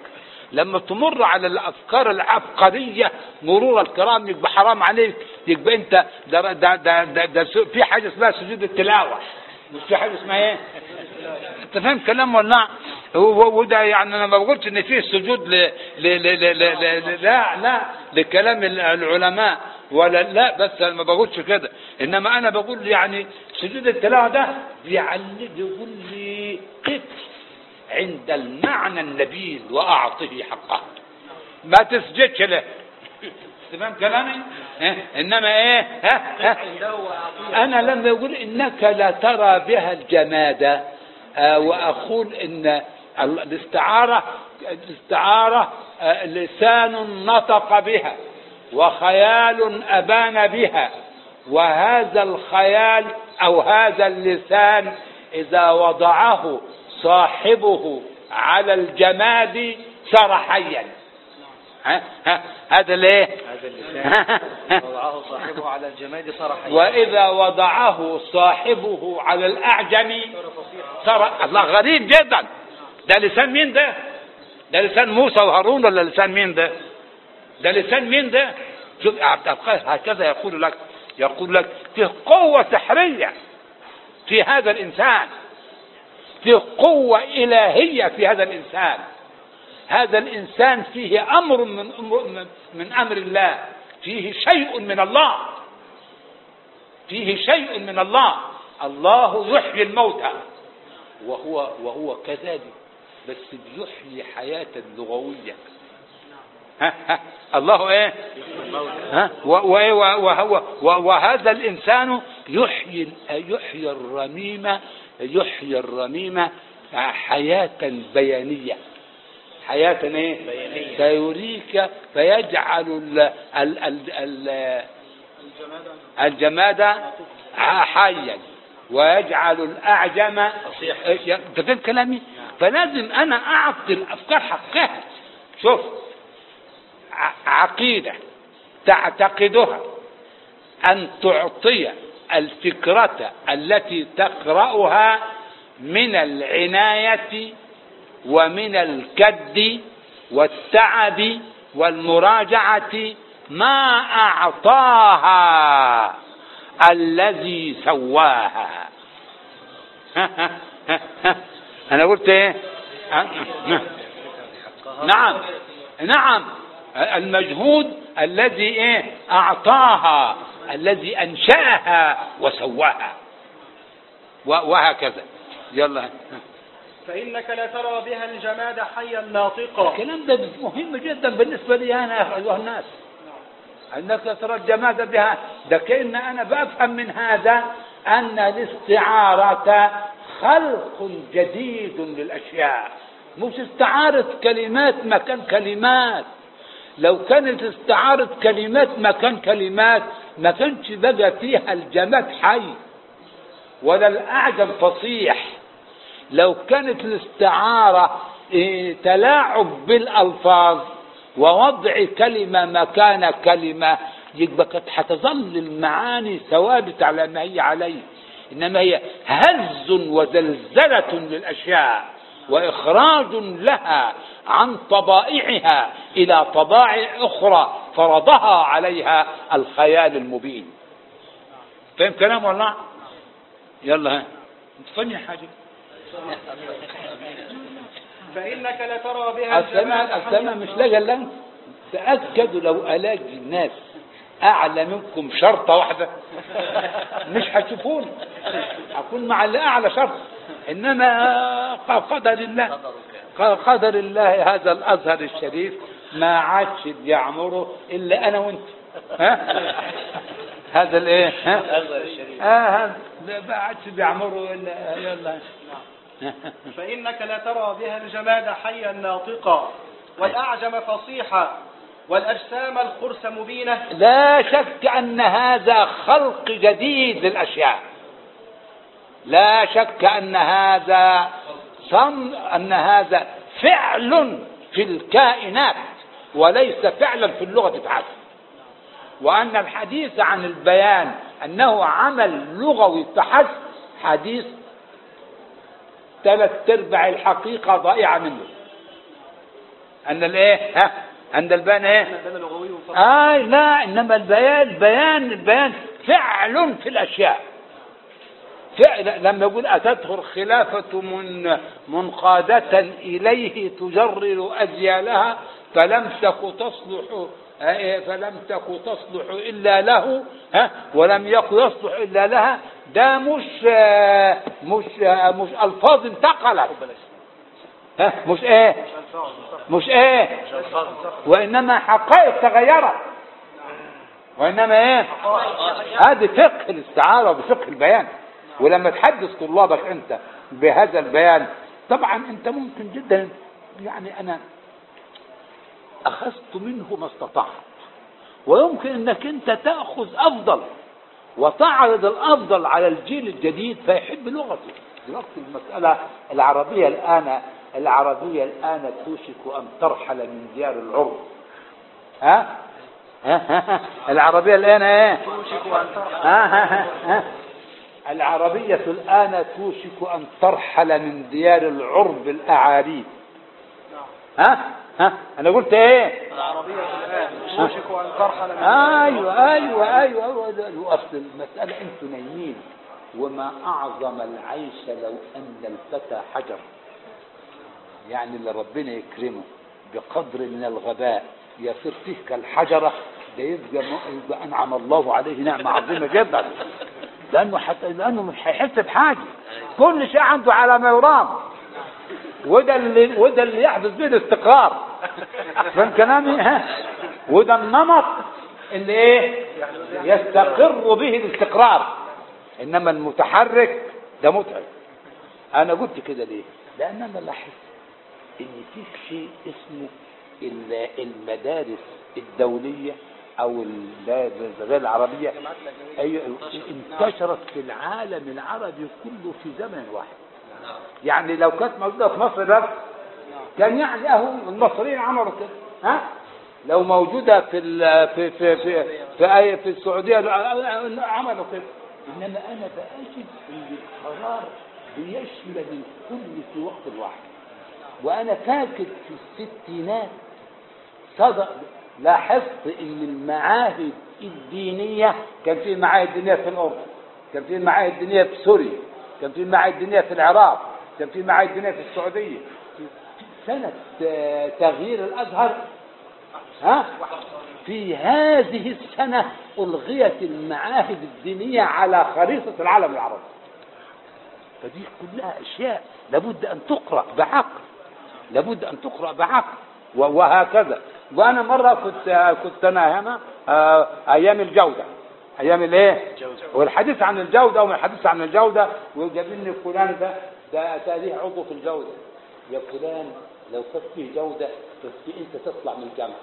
لما تمر على الافكار العبقريه مرور الكرام يبقى حرام عليك يبقى انت ده ده ده, ده, ده في حاجه اسمها سجود التلاوه مش في حاجه اسمها ايه؟ انت فاهم كلام ولا لا؟ هو- وده يعني انا ما بقولش ان فيه سجود ل... ل... ل... ل... ل... ل... لا لا لكلام ال- العلماء ولا لا بس انا ما بقولش كده انما انا بقول يعني سجود التلاوه ده بيعلم يقول لي قف عند المعنى النبيل واعطه حقه ما تسجدش له تمام كلامي؟ إيه؟ انما ايه؟ ها؟ ها؟ عنده وأعطيه أنا لما يقول إنك لا ترى بها الجماد آه، وأقول إن ال- الاستعارة الاستعارة آه، لسان نطق بها وخيال أبان بها وهذا الخيال أو هذا اللسان إذا وضعه صاحبه على الجماد صار حيا ها ها هذا ليه؟ هذا اللسان وضعه صاحبه على الجماد صار حيا وإذا وضعه صاحبه على الأعجم صار الله غريب جدا ده لسان مين ده؟ ده لسان موسى وهارون ولا لسان مين ده؟ ده لسان مين ده؟ شوف عبد القادر هكذا يقول لك يقول لك فيه قوة سحرية في هذا الإنسان فيه قوة إلهية في هذا الإنسان هذا الإنسان فيه أمر من أمر من, من أمر الله فيه شيء من الله فيه شيء من الله الله يحيي الموتى وهو وهو كذلك بس بيحيي حياة لغوية ها ها الله ايه ها و- و- و- وهو و- وهذا الانسان يحيي يحيي الرميمة يحيي الرميمة حياة بيانية حياة ايه بيانية. سيريك فيجعل ال ال ال ال الجماد حيا ويجعل الأعجم فصيحا. انت فاهم كلامي؟ فلازم أنا أعطي الأفكار حقها شوف ع- عقيدة تعتقدها أن تعطي الفكرة التي تقرأها من العناية ومن الكد والتعب والمراجعة ما أعطاها الذي سواها أنا قلت إيه نعم نعم المجهود الذي إيه أعطاها الذي أنشأها وسواها و- وهكذا يلا فإنك لترى بها الجماد حيا ناطقا الكلام ده مهم جدا بالنسبة لي أنا يا أيها الناس أنك ترى الجماد بها ده كأن أنا بفهم من هذا أن الاستعارة خلق جديد للأشياء مش استعارة كلمات مكان كلمات لو كانت استعارة كلمات مكان كلمات ما كانش بقى فيها الجماد حي ولا الأعجم فصيح لو كانت الاستعارة إيه، تلاعب بالألفاظ ووضع كلمة مكان كلمة يبقى كانت هتظل المعاني ثوابت على ما هي عليه إنما هي هز وزلزلة للأشياء وإخراج لها عن طبائعها إلى طبائع أخرى فرضها عليها الخيال المبين فاهم كلام ولا يلا ها تفني حاجة فإنك لترى بها السماء الجماد السماء حيا مش لاقى الا انت تاكدوا لو الاقي الناس اعلى منكم شرطه واحده مش هتشوفوني هكون مع اللي اعلى شرط انما قدر الله قدر الله هذا الازهر الشريف ما عادش بيعمره الا انا وانت ها هذا الايه ها الأزهر الشريف اه هذا ما عادش بيعمره الا يلا فإنك لترى بها الجماد حيا ناطقا والأعجم فصيحا والأجسام الخرس مبينة لا شك أن هذا خلق جديد للأشياء لا شك أن هذا صن أن هذا فعل في الكائنات وليس فعلا في اللغة فحسب وأن الحديث عن البيان أنه عمل لغوي فحسب حديث ثلاث ارباع الحقيقة ضائعة منه ان الايه ها ان البيان ايه البيان لغوي فقط آه لا إنما البيان بيان البيان فعل في الأشياء فعل لما يقول أتته الخلافة من منقادة إليه تجرر أجيالها فلم تك تصلح آه، فلم تك تصلح إلا له ها ولم يكن يصلح إلا لها ده مش آه، مش آه، مش ألفاظ انتقلت ها مش إيه مش إيه وإنما حقائق تغيرت وإنما إيه هذه فقه الاستعارة وفقه البيان ولما تحدث طلابك أنت بهذا البيان طبعا أنت ممكن جدا يعني أنا أخذت منه ما استطعت ويمكن أنك أنت تأخذ أفضل وتعرض الأفضل على الجيل الجديد فيحب لغته دلوقتي المسألة العربية الآن العربية الآن توشك أن ترحل من ديار العرب ها ها ها العربية الآن ايه ها ها ها ها العربية الآن توشك أن ترحل من ديار العرب الأعاريب ها ها أنا قلت إيه العربية الآن توشك أن ترحل من ايوه ايوه ايوه ايوه ده- ده اصل المساله انتوا نايمين وما اعظم العيش لو ان الفتى حجر يعني اللي ربنا يكرمه بقدر من الغباء يصير فيه كالحجره ده يبقى, م- يبقى انعم الله عليه نعمه عظيمه جدا لانه حتى لانه مش هيحس بحاجه كل شيء عنده على ما يرام وده اللي وده اللي يحدث به الاستقرار فاهم كلامي ها وده النمط اللي ايه يستقر به الاستقرار انما المتحرك ده متعب انا قلت كده ليه لان انا لاحظت ان في شيء اسمه ال- المدارس الدوليه او ال- غير العربيه أيوة انتشرت في العالم العربي كله في زمن واحد يعني لو كانت موجوده في مصر بس كان يعني اهو المصريين عملوا كده ها لو موجوده في ال في في في في, أي في السعوديه عملوا كده انما انا باجد ان القرار بيشمل الكل في وقت واحد وانا فاكر في الستينات صدق لاحظت ان المعاهد الدينيه كان في معاهد دينيه في الاردن كان في معاهد دينيه في سوريا كان في معاهد دينيه في العراق كان في معاهد دينيه في السعوديه سنه آه، تغيير الازهر ها في هذه السنه الغيت المعاهد الدينيه على خريطه العالم العربي فدي كلها اشياء لابد ان تقرا بعقل لابد ان تقرا بعقل و- وهكذا وانا مره كنت كنت انا هنا آه، ايام الجوده ايام الايه والحديث عن الجوده ومن الحديث عن الجوده وجابلني فلان ده ده تاريخ عضو في الجوده يا فلان لو كانت فيه جوده بس انت تطلع من الجامعه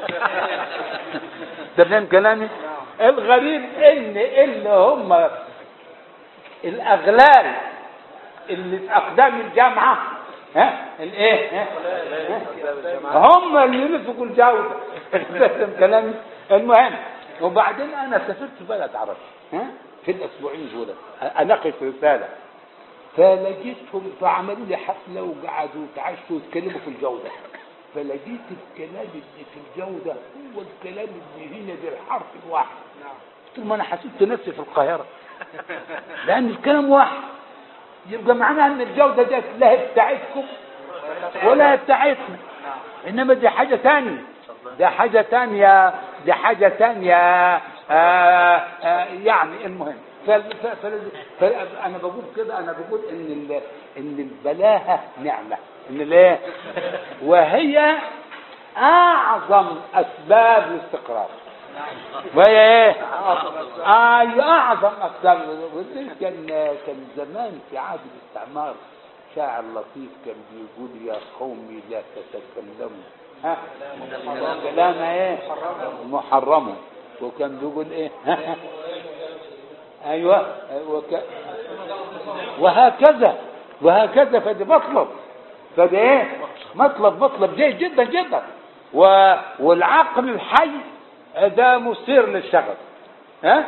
ده فاهم كلامي الغريب ان اللي هم الاغلال اللي في اقدام الجامعه ها الايه ها؟ ها؟ هم اللي مسكوا الجوده فاهم كلامي المهم وبعدين انا سافرت في بلد عربي ها في الاسبوعين دول اناقش رساله فلقيتهم فعملوا لي حفله وقعدوا يتعشوا ويتكلموا في الجوده فلقيت الكلام اللي في الجوده هو الكلام اللي هنا بالحرف الواحد قلت لهم انا حسبت نفسي في القاهره لان الكلام واحد يبقى معناها ان الجوده دي لا هي بتاعتكم ولا هي بتاعتنا انما دي حاجه ثانيه دي حاجه ثانيه دي حاجه ثانيه آه آه يعني المهم فال- ف- فال- فانا بقول كده انا بقول ان ال- ان البلاهه نعمه ان الايه وهي اعظم اسباب الاستقرار وهي ايه؟ ايوه اعظم اسباب كان كان زمان في عهد الاستعمار شاعر لطيف كان بيقول يا قومي لا تتكلموا ها كلام ايه؟ محرم وكان بيقول ايه؟ ها؟ ايوه وك... وهكذا وهكذا فدي مطلب فدي ايه؟ مطلب مطلب جيد جدا جدا و... والعقل الحي ده مثير للشغف ها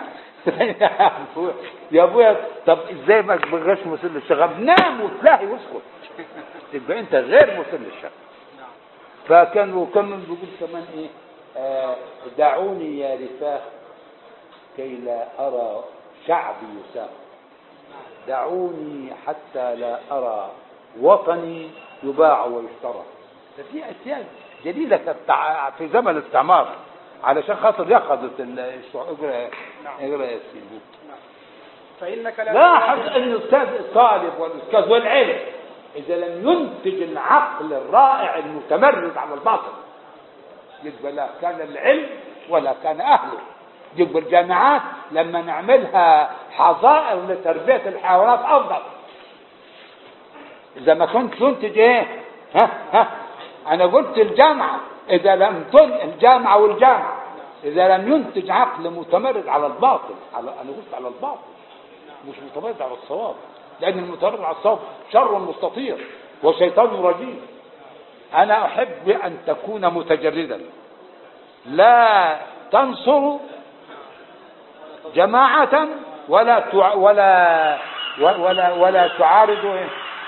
يا ابويا طب ازاي ما تبقاش مثير للشغف نام وتلاهي واسكت تبقى انت غير مثير للشغف فكان وكان بيقول كمان ايه آه دعوني يا رفاه كي لا ارى شعبي يساق دعوني حتى لا ارى وطني يباع ويشترى ففي اشياء جديده كانت تع- في زمن الاستعمار علشان خاطر يقظة الشعوب اقرا اقرا يا سيدي فإنك لا لاحظ ان الاستاذ الطالب والاستاذ والعلم اذا لم ينتج العقل الرائع المتمرد على الباطل يبقى لا كان العلم ولا كان اهله يبقى الجامعات لما نعملها حظائر لتربيه الحيوانات افضل اذا ما كنت تنتج ايه ها ها انا قلت الجامعه اذا لم تن الجامعه والجامعه اذا لم ينتج عقل متمرد على الباطل على انا قلت على الباطل مش متمرد على الصواب لان المتمرد على الصواب شر مستطير وشيطان رجيم انا احب ان تكون متجردا لا تنصر جماعة ولا تع... ولا ولا ولا تعارض إيه؟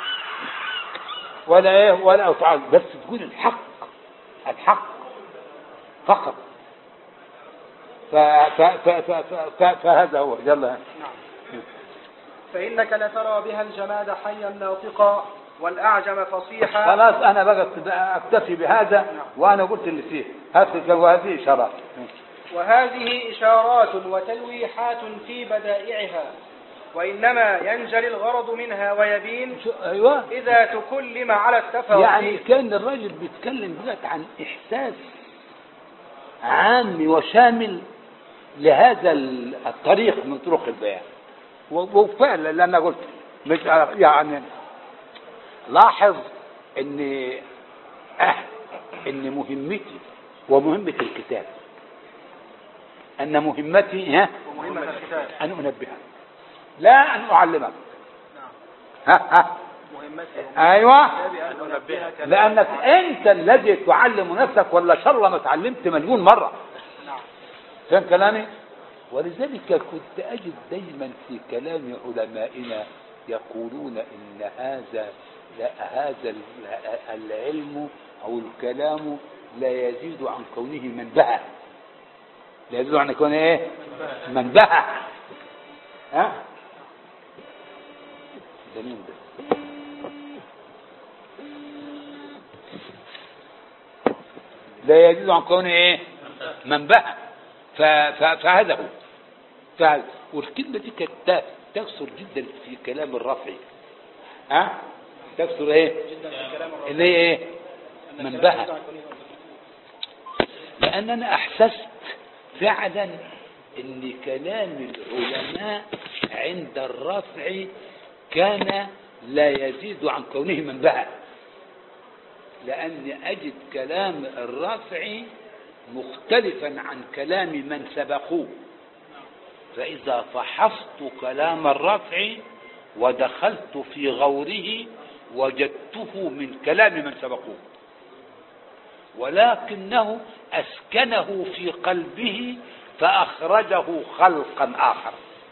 ولا ايه ولا تعارض بس تقول الحق الحق فقط ف... ف... ف... ف... ف... ف... فهذا هو يلا فإنك لترى بها الجماد حيا ناطقا والأعجم فصيحا خلاص انا بقى اكتفي بهذا وانا قلت اللي فيه هذه وهذه اشارات وهذه إشارات وتلويحات في بدائعها وإنما ينجلي الغرض منها ويبين شو ايوه إذا تكلم على التفاصيل يعني كان الراجل بيتكلم دلوقتي عن احساس عام وشامل لهذا الطريق من طرق البيان و- وفعلا اللي انا قلت مش يعني لاحظ ان أه ان مهمتي ومهمة الكتاب ان مهمتي ها ومهمة الكتاب ان انبهك لا ان اعلمك ها ها مهمته ايوه أن أنبهك لانك انت الذي تعلم نفسك ولا شر ما اتعلمت مليون مره نعم فاهم كلامي ولذلك كنت اجد دايما في كلام علمائنا يقولون ان هذا لا هذا ال- العلم او الكلام لا يزيد عن كونه منبهة لا يزيد عن كونه ايه منبهة ها ده مين ده لا يزيد عن كونه ايه منبهة ف- ف- فهذا هو فهذا والكلمة دي كانت تكثر جدا في كلام الرفعي ها تكثر ايه اللي هي ايه منبهة لان انا احسست فعلا ان كلام العلماء عند الرفع كان لا يزيد عن كونه منبهة لأني أجد كلام الرافع مختلفا عن كلام من سبقوه فإذا فحصت كلام الرافع ودخلت في غوره وجدته من كلام من سبقوه ولكنه أسكنه في قلبه فأخرجه خلقا آخر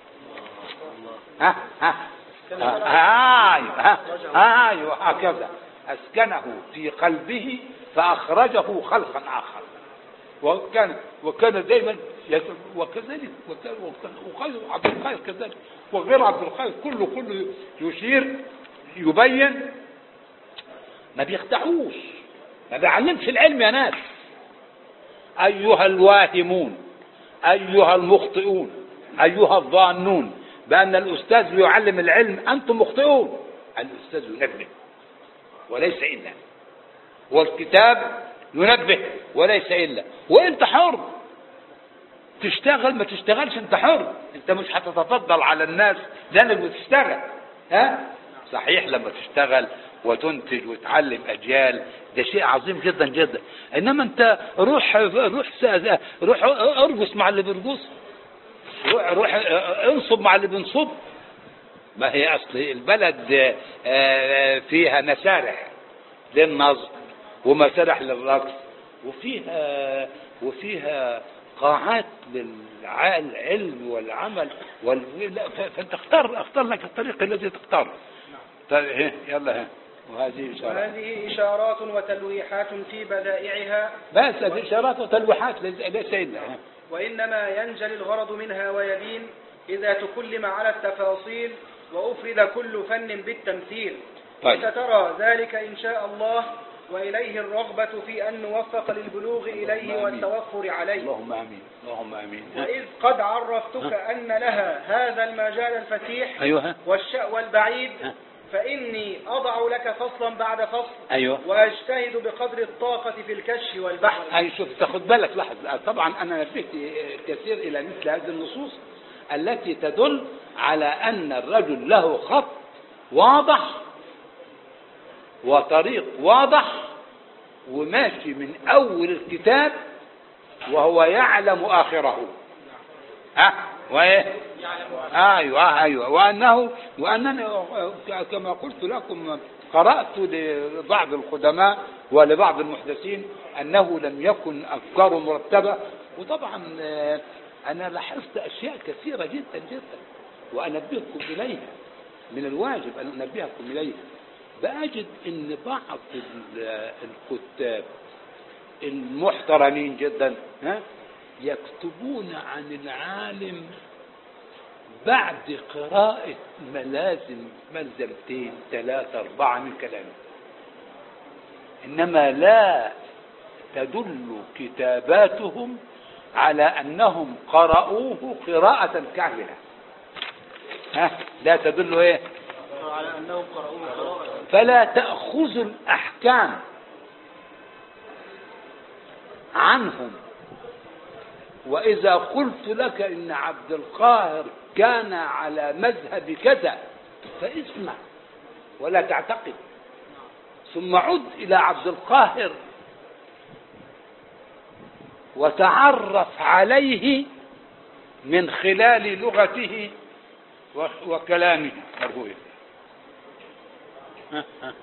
ها ها ها ايوه ها ايوه هكذا اسكنه في قلبه فاخرجه خلقا اخر وكان وكان دائما يت- وكذلك وكان وكان وغير عبد القادر كذلك وغير عبد القادر كله كله يشير يبين ما بيخدعوش ما بيعلمش العلم يا ناس ايها الواهمون ايها المخطئون ايها الظانون بان الاستاذ يعلم العلم انتم مخطئون الاستاذ ينبه وليس الا والكتاب ينبه وليس الا وانت حر تشتغل ما تشتغلش انت حر انت مش هتتفضل على الناس لانك بتشتغل ها صحيح لما تشتغل وتنتج وتعلم اجيال ده شيء عظيم جدا جدا انما انت روح روح س- روح ارقص مع اللي بيرقص روح روح انصب مع اللي بينصب ما هي اصل البلد آه، فيها مسارح للنصب ومسارح للرقص وفيها وفيها قاعات للعلم والعمل وال... لا، ف- فانت اختار اختار لك الطريق الذي تختاره طيب ها، يلا ها وهذه إشارات وهذه إشارات وتلويحات في بدائعها بس هذه إشارات وتلويحات ليس ليس إلا وإنما ينجلي الغرض منها ويبين إذا تكلم على التفاصيل وأفرد كل فن بالتمثيل طيب. وسترى ذلك إن شاء الله وإليه الرغبة في أن نوفق للبلوغ إليه آمين. والتوفر عليه اللهم آمين اللهم آمين وإذ قد عرفتك أن لها هذا المجال الفتيح أيوه والشأوى البعيد ها. فإني أضع لك فصلا بعد فصل أيوه وأجتهد بقدر الطاقة في الكشف والبحث أي شوف تاخد بالك لحظة طبعا أنا نبهت كثير إلى مثل هذه النصوص التي تدل على أن الرجل له خط واضح وطريق واضح وماشي من أول الكتاب وهو يعلم آخره ها وإيه أيوة أيوة وأنه وأنني كما قلت لكم قرأت لبعض القدماء ولبعض المحدثين أنه لم يكن أفكاره مرتبة وطبعا آه، أنا لاحظت أشياء كثيرة جدا جدا وأنبهكم إليها من الواجب أن أنبهكم إليها بأجد أن بعض ال- الكتاب المحترمين جدا ها يكتبون عن العالم بعد قراءة ملازم ملزمتين ثلاثة أربعة من كلامه إنما لا تدل كتاباتهم على أنهم قرأوه قراءة كاملة ها لا تدل إيه على أنهم قرأوه قراءة فلا تأخذوا الأحكام عنهم وإذا قلت لك إن عبد القاهر كان على مذهب كذا فاسمع ولا تعتقد ثم عد إلى عبد القاهر وتعرف عليه من خلال لغته و- وكلامه مرهوية ها ها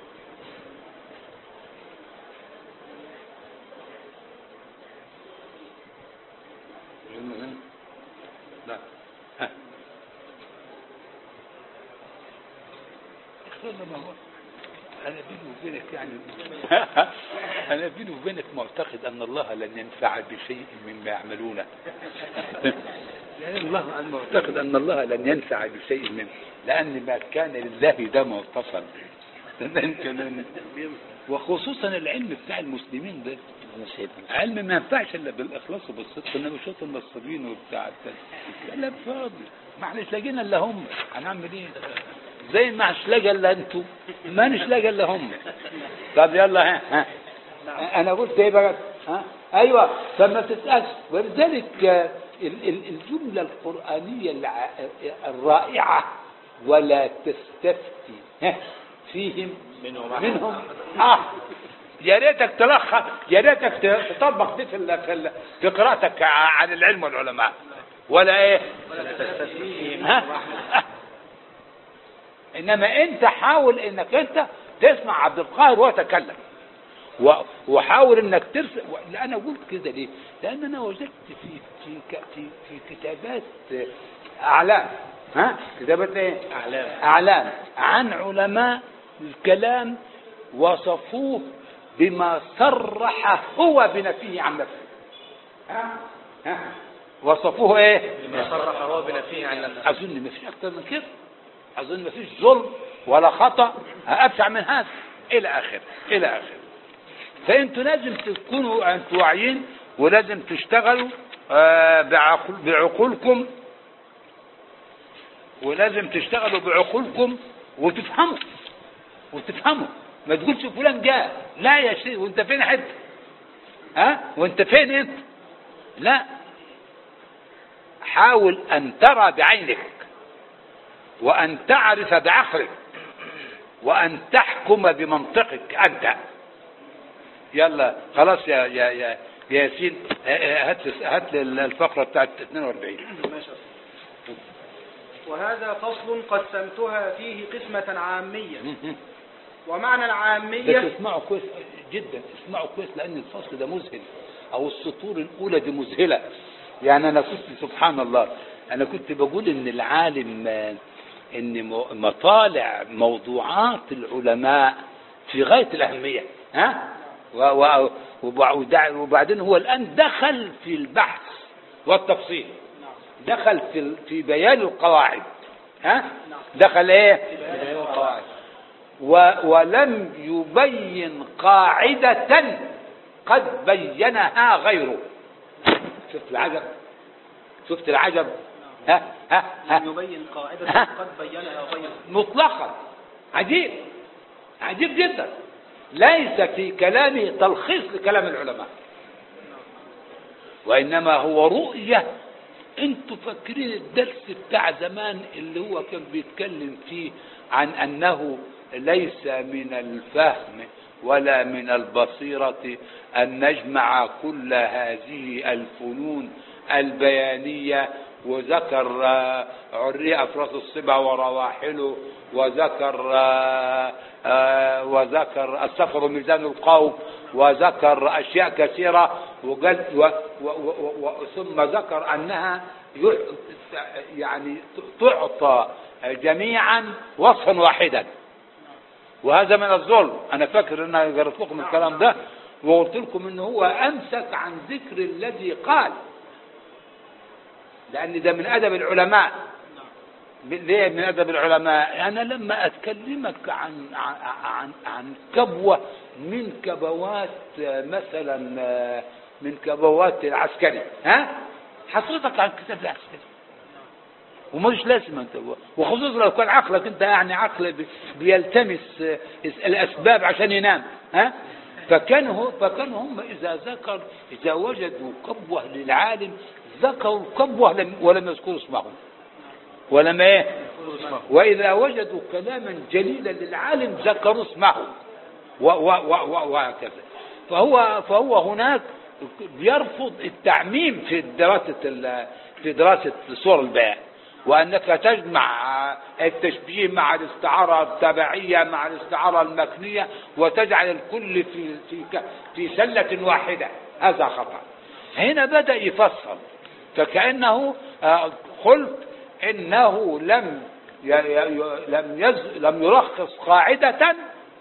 المهم لا ها اخوانا ما هو انا بيني وبينك يعني انا بيني وبينك معتقد ان الله لن ينفع بشيء مما يعملونه لان الله انا معتقد ان الله لن ينفع بشيء منه لان ما كان لله ده ما اتصل تمام كلام وخصوصا العلم بتاع المسلمين ده علم ما ينفعش الا بالاخلاص وبالصدق انما شوط النصابين وبتاع التاني. لا فاضي ما احناش لاقينا الا هم هنعمل ايه زي ما مش لاقي الا انتوا ما نش لاقي الا هم طب يلا ها ها انا قلت ايه بقى ها ايوه فما تسالش ولذلك آه، ال- ال- الجمله القرانيه الع- الرائعه ولا تستفتي ها فيهم منهم منهم اه يا ريتك تلخص يا ريتك ت- تطبق دي في ال- في ال- في قراءتك ع- عن العلم والعلماء ولا ايه ها انما انت حاول انك انت تسمع عبد القاهر وهو يتكلم و- وحاول انك ترسل و- لا انا قلت كده ليه؟ لان انا وجدت في في ك- في, في كتابات اعلام ها كتابات ايه؟ اعلام اعلام عن علماء الكلام وصفوه بما صرح هو بنفيه عن نفسه ها ها وصفوه ايه؟ بما صرح هو بنفيه عن نفسه اظن ما فيش اكتر من كده اظن ما فيش ظلم ولا خطا ابشع من هذا الى اخره الى اخره فانتوا لازم تكونوا انتوا واعيين ولازم تشتغلوا آه، بعقل بعقولكم ولازم تشتغلوا بعقولكم وتفهموا وتفهموا ما تقولش فلان جاء لا يا شيخ وانت فين حد ها وانت فين انت لا حاول ان ترى بعينك وان تعرف بعقلك وان تحكم بمنطقك انت يلا خلاص يا يا يا يا ياسين آه، آه، هات لي- هات لي الفقره بتاعت 42 ماشي. وهذا فصل قسمتها فيه قسمة عامية ومعنى بس العامية اسمعوا كويس جدا اسمعوا كويس لان الفصل ده مذهل او السطور الاولى دي مذهله يعني انا كنت سبحان الله انا كنت بقول ان العالم آه، ان م- مطالع موضوعات العلماء في غاية الأهمية ها و- و- وبع- ودع- وبعدين هو الآن دخل في البحث والتفصيل دخل في ال- في بيان القواعد ها دخل ايه في بيان القواعد و ولم يبين قاعدة قد بينها غيره شفت العجب شفت العجب ها ها ها لم يبين قاعدة ها؟ قد بينها غيره مطلقا عجيب عجيب جدا ليس في كلامه تلخيص لكلام العلماء وإنما هو رؤية انتوا فاكرين الدرس بتاع زمان اللي هو كان بيتكلم فيه عن أنه ليس من الفهم ولا من البصيرة أن نجمع كل هذه الفنون البيانية وذكر آه، عري أفراس الصبا ورواحله وذكر آه، آه، وذكر السفر ميزان القوم وذكر أشياء كثيرة وقال و و و و ثم ذكر أنها يع- يعني تعطى جميعا وصفا واحدا وهذا من الظلم انا فاكر ان انا قرأت لكم الكلام ده وقلت لكم ان هو امسك عن ذكر الذي قال لان ده من ادب العلماء ليه من ادب العلماء انا لما اتكلمك عن عن عن, عن كبوه من كبوات آه، مثلا آه، من كبوات العسكري ها حصرتك عن كتاب العسكري ومش لازم انت وخصوصا لو كان عقلك انت يعني عقل بي- بيلتمس آه، الاسباب عشان ينام ها فكان هو فكان هم اذا ذكر اذا وجدوا كبوه للعالم ذكروا كبوه لم- ولم يذكروا اسمه ولم ايه واذا وجدوا كلاما جليلا للعالم ذكروا اسمه و- و- و- و- وهكذا فهو فهو هناك بيرفض التعميم في دراسه ال- في دراسه صور البيان وانك تجمع التشبيه مع الاستعاره التبعيه مع الاستعاره المكنيه وتجعل الكل في في ك- في سله واحده هذا خطا هنا بدا يفصل فكانه آه، قلت انه لم ي- ي- ي- لم يز لم يلخص قاعده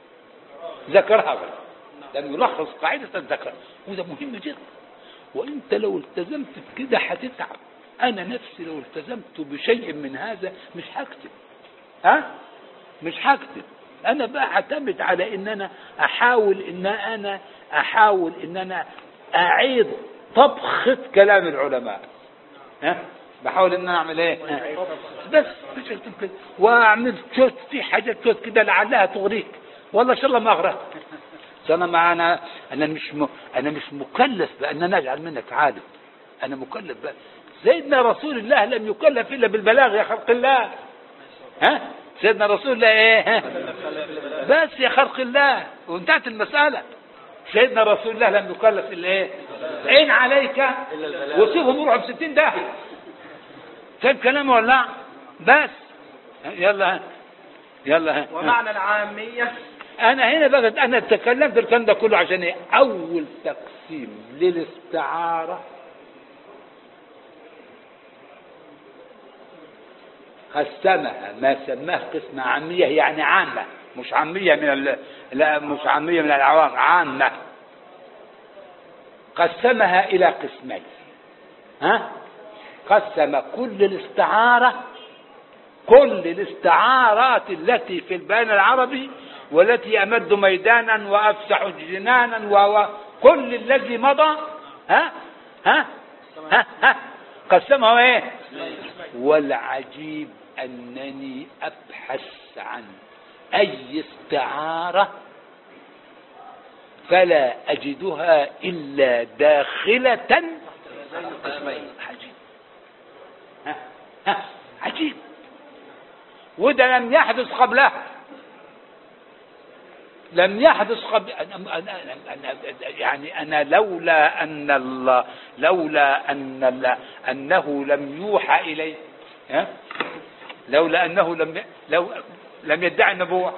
ذكرها غيره لم يلخص قاعدة ذكر وده مهم جدا وانت لو التزمت بكده هتتعب انا نفسي لو التزمت بشيء من هذا مش هكتب ها مش هكتب انا بقى اعتمد على ان انا احاول ان انا احاول ان انا اعيد طبخة كلام العلماء ها بحاول ان انا اعمل ايه ها؟ بس مش اكتب كده واعمل شوت في حاجات شوت كده لعلها تغريك والله ان شاء الله ما اغرق انا ما انا انا مش م... انا مش مكلف بان انا اجعل منك عالم انا مكلف بقى سيدنا رسول الله لم يكلف الا بالبلاغ يا خلق الله ها سيدنا رسول الله ايه ها؟ بس يا خلق الله وانتهت المساله سيدنا رسول الله لم يكلف الا ايه عين عليك وسيبهم يروحوا ب 60 داهيه فاهم كلامي ولا لا؟ بس يلا ها. يلا ها. ومعنى العامية انا هنا بقى انا تكلمت الكلام ده كله عشان ايه اول تقسيم للاستعاره قسمها ما سماه قسمة عامية يعني عامة مش عامية من ال... لا مش عامية من العوام عامة قسمها إلى قسمين ها قسم كل الاستعارة كل الاستعارات التي في البيان العربي والتي أمد ميدانا وأفسح جنانا وكل الذي مضى ها ها ها, ها قسمه ايه والعجيب أنني أبحث عن أي استعارة فلا أجدها إلا داخلة قسمين عجيب ها ها عجيب وده لم يحدث قبله لم يحدث قبل أنا أنا أنا يعني أنا لولا أن الله لولا أن الله أنه لم يوحى إليه ها لولا أنه لم لو لم يدعي النبوة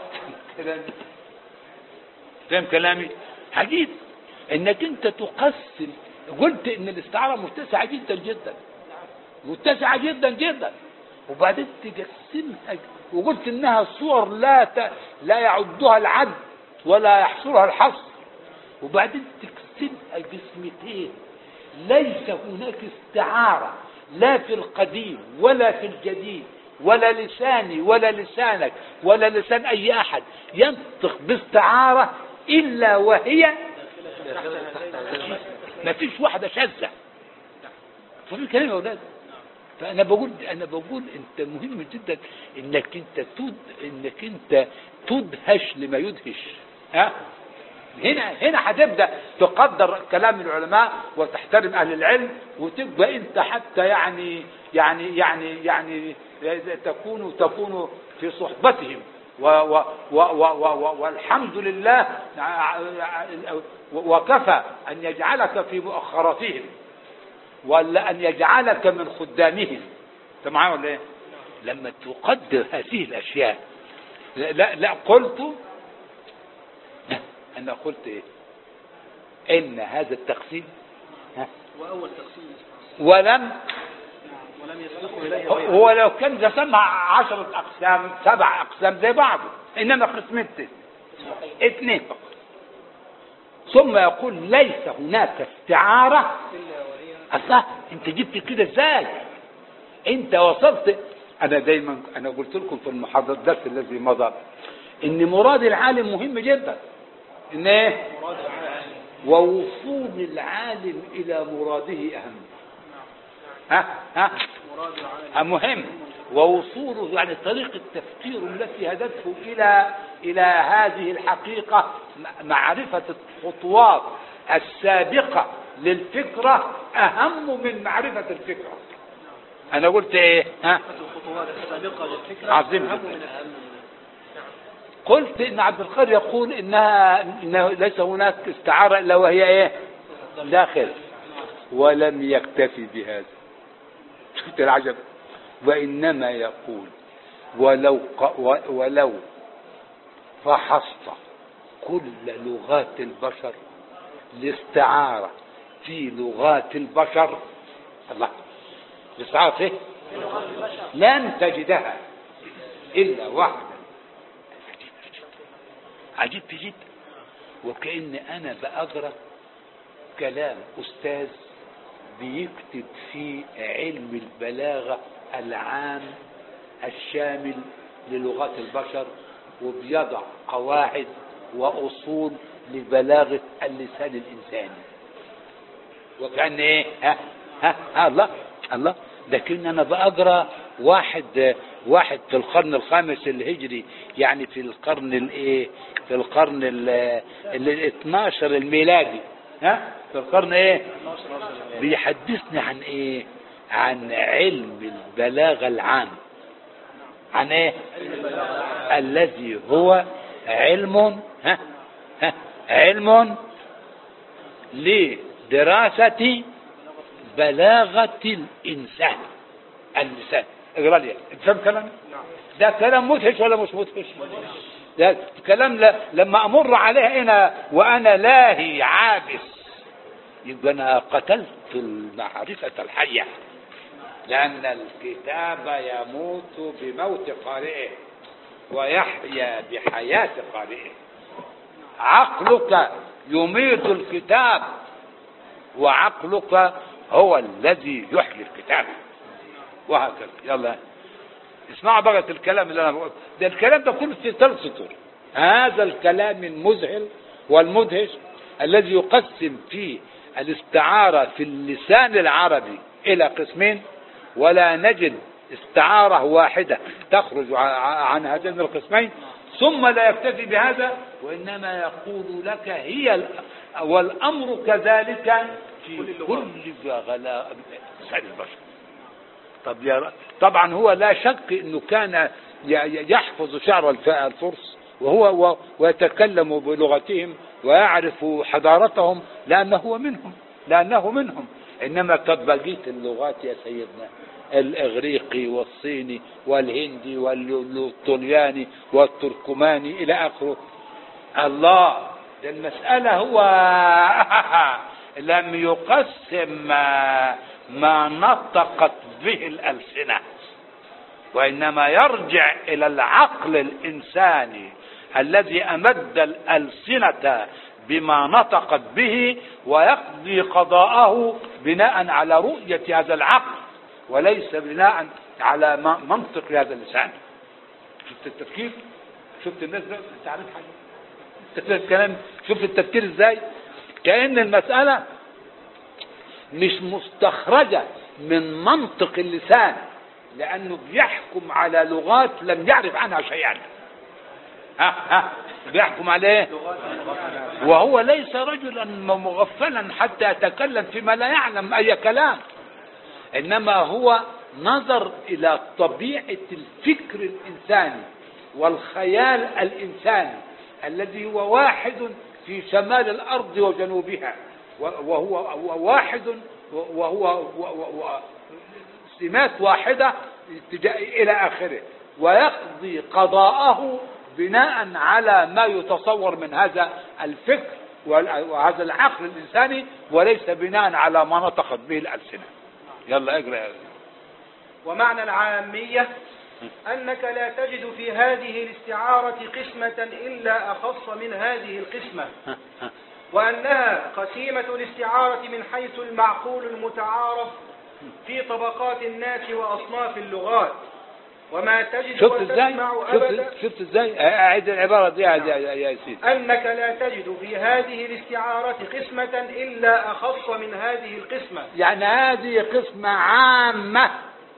فهم كلامي عجيب انك انت تقسم قلت ان الاستعاره متسعه جدا جدا متسعه جدا جدا وبعدين تقسمها وقلت انها صور لا ت... لا يعدها العد ولا يحصرها الحصر وبعدين تكسبها جسمتين ليس هناك استعارة لا في القديم ولا في الجديد ولا لساني ولا لسانك ولا لسان أي أحد ينطق باستعارة إلا وهي ما فيش واحدة شاذة فاهمين كلام يا أولاد فأنا بقول أنا بقول أنت مهم جدا إنك أنت تد إنك أنت تدهش لما يدهش ها هنا هنا هتبدا تقدر كلام العلماء وتحترم اهل العلم وتبقى انت حتى يعني يعني يعني يعني تكون تكون في صحبتهم و و و و و و والحمد لله وكفى ان يجعلك في مؤخراتهم ولا ان يجعلك من خدامهم انت معايا ولا ايه؟ لما تقدر هذه الاشياء لا لا, لا قلت انا قلت ايه ان هذا التقسيم ها وأول تقسيم ولم ولم يسبقه إليه هو- غيره هو لو كان جسمها عشرة أقسام سبع أقسام زي بعض إنما قسمين اثنين فقط ثم يقول ليس هناك استعارة إلا وهي أصلا أنت جبت كده إزاي أنت وصلت أنا دايما أنا قلت لكم في المحاضرة الدرس الذي مضى إن مراد العالم مهم جدا إن إيه مراد العالم ووصول العالم إلى مراده أهم ها ها مراد العالم مهم ووصوله يعني طريق التفكير التي هدته إلى إلى هذه الحقيقة م- معرفة الخطوات السابقة للفكرة أهم من معرفة الفكرة أنا قلت إيه ها الخطوات السابقة للفكرة عظيم أهم جدا. من الأهم قلت إن عبد القادر يقول إنها إنه ليس هناك استعارة إلا وهي إيه داخل ولم يكتفي بهذا شفت العجب وإنما يقول ولو ق- و- ولو فحصت كل لغات البشر الاستعارة في لغات البشر الله الاستعارة فيه لن تجدها إلا واحدة عجيب جدا وكأن أنا بأقرأ كلام أستاذ بيكتب في علم البلاغة العام الشامل للغات البشر وبيضع قواعد وأصول لبلاغة اللسان الإنساني وكأن إيه ها ها, ها الله الله لكن أنا بأقرأ واحد واحد في القرن الخامس الهجري يعني في القرن الايه في القرن ال ال 12 الميلادي ها في القرن ايه بيحدثني عن ايه عن علم البلاغة العام عن ايه الذي هو علم ها ها علم لدراسة بلاغة الإنسان اللسان اقرا لي انت فاهم كلامي؟ ده كلام مدهش ولا مش مدهش؟ ده كلام ل... لما امر عليه انا وانا لاهي عابس يبقى انا قتلت المعرفة الحية لأن الكتاب يموت بموت قارئه ويحيا بحياة قارئه عقلك يميت الكتاب وعقلك هو الذي يحيي الكتاب وهكذا يلا اسمعوا بقى الكلام اللي انا بقول ده الكلام ده كله في ثلاث سطور هذا الكلام المذهل والمدهش الذي يقسم فيه الاستعارة في اللسان العربي إلى قسمين ولا نجد استعارة واحدة تخرج ع- ع- عن هذين القسمين ثم لا يكتفي بهذا وإنما يقول لك هي ال- والأمر كذلك في كل غلاء لسان البشر طب يا ر- طبعا هو لا شك انه كان ي- ي- يحفظ شعر الف- الفرس وهو و- ويتكلم بلغتهم ويعرف حضارتهم لانه هو منهم لانه منهم انما قد بقيه اللغات يا سيدنا الاغريقي والصيني والهندي والطلياني والتركماني الى اخره الله ده المسألة هو لم يقسم ما, ما نطقت به الألسنة وإنما يرجع إلى العقل الإنساني الذي أمد الألسنة بما نطقت به ويقضي قضاءه بناء على رؤية هذا العقل وليس بناء على م- منطق هذا اللسان شفت التفكير شفت الناس ده انت عارف حاجه انت فاهم الكلام شفت التفكير ازاي كأن المسألة مش مستخرجة من منطق اللسان لأنه بيحكم على لغات لم يعرف عنها شيئا ها ها بيحكم على ايه وهو ليس رجلا مغفلا حتى يتكلم فيما لا يعلم أي كلام إنما هو نظر إلى طبيعة الفكر الإنساني والخيال الإنساني الذي هو واحد في شمال الأرض وجنوبها وهو وهو واحد وهو و- و- سمات واحدة اتجاه إلى آخره ويقضي قضاءه بناء على ما يتصور من هذا الفكر وال- وهذا العقل الإنساني وليس بناء على ما نطقت به الألسنة يلا اقرأ يا ومعنى العامية أنك لا تجد في هذه الاستعارة قسمة إلا أخص من هذه القسمة وأنها قسيمة الاستعارة من حيث المعقول المتعارف في طبقات الناس وأصناف اللغات وما تجد شفت ازاي وتسمع أبدا شفت, شفت ازاي اعيد العبارة دي يا, يا, يا, يا سيدي أنك لا تجد في هذه الاستعارة قسمة إلا أخص من هذه القسمة يعني هذه قسمة عامة